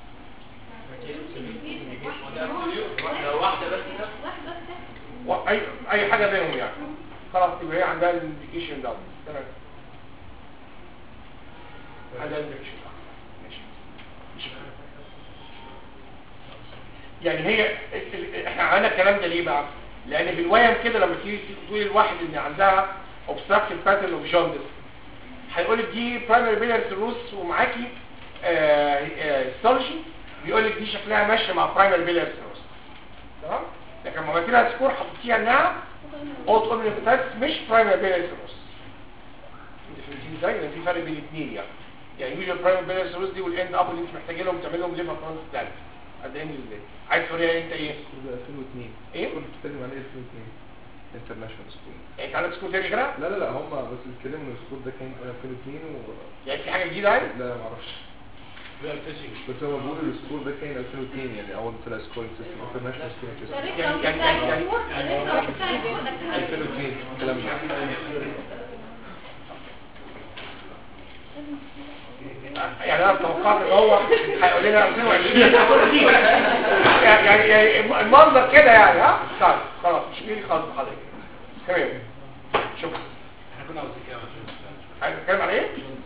لو واحدة بس كده واحدة بس و- اي اي حاجه منهم يعني خلاص يبقى هي عندها الانديكيشن ده تمام عندها الانديكيشن ماشي ماشي. يعني هي ال- ال- احنا عملنا الكلام ده ليه بقى لان بالويم كده لما تيجي تقول الواحد ان عندها obstructive pattern of jaundice هيقول لك دي primary biliary cirrhosis ومعاكي histology بيقول لك دي شكلها ماشيه مع primary biliary cirrhosis تمام لكن لما عملت لها سكور حطيتيها انها اوتو اميونيتايتس مش برايمري بيلاري سيروس انت فهمتين ازاي لان في فرق بين الاثنين يعني يعني يوجوال برايمري بيلاري سيروس دي والاند اب اللي انت محتاج لهم تعمل لهم ليفر ترانسبلانت قد ايه ازاي عايز توريها انت ايه ده 2002 ايه؟ كنت بتتكلم عن ايه 2002 انترناشونال سكول يعني انت عندك سكور تاني غيرها لا لا لا هم بس بيتكلموا ان السكول ده كان 2002 و يعني في حاجه جديده يعني لا ما اعرفش بس هو بيقول السكول ده كان 2002 يعني اول ما طلع سكولينج سيستم انترناشونال سكولينج سيستم الريكتم بتاع الجمهور الريكتم بتاع الجمهور 2002 الكلام ده يعني انا توقعت ان هو هيقول لنا 2020 يعني يعني المنظر كده يعني ها طيب خلاص مش ميري خالص حضرتك تمام شكرا احنا كنا عاوزين كده عايز تتكلم على ايه؟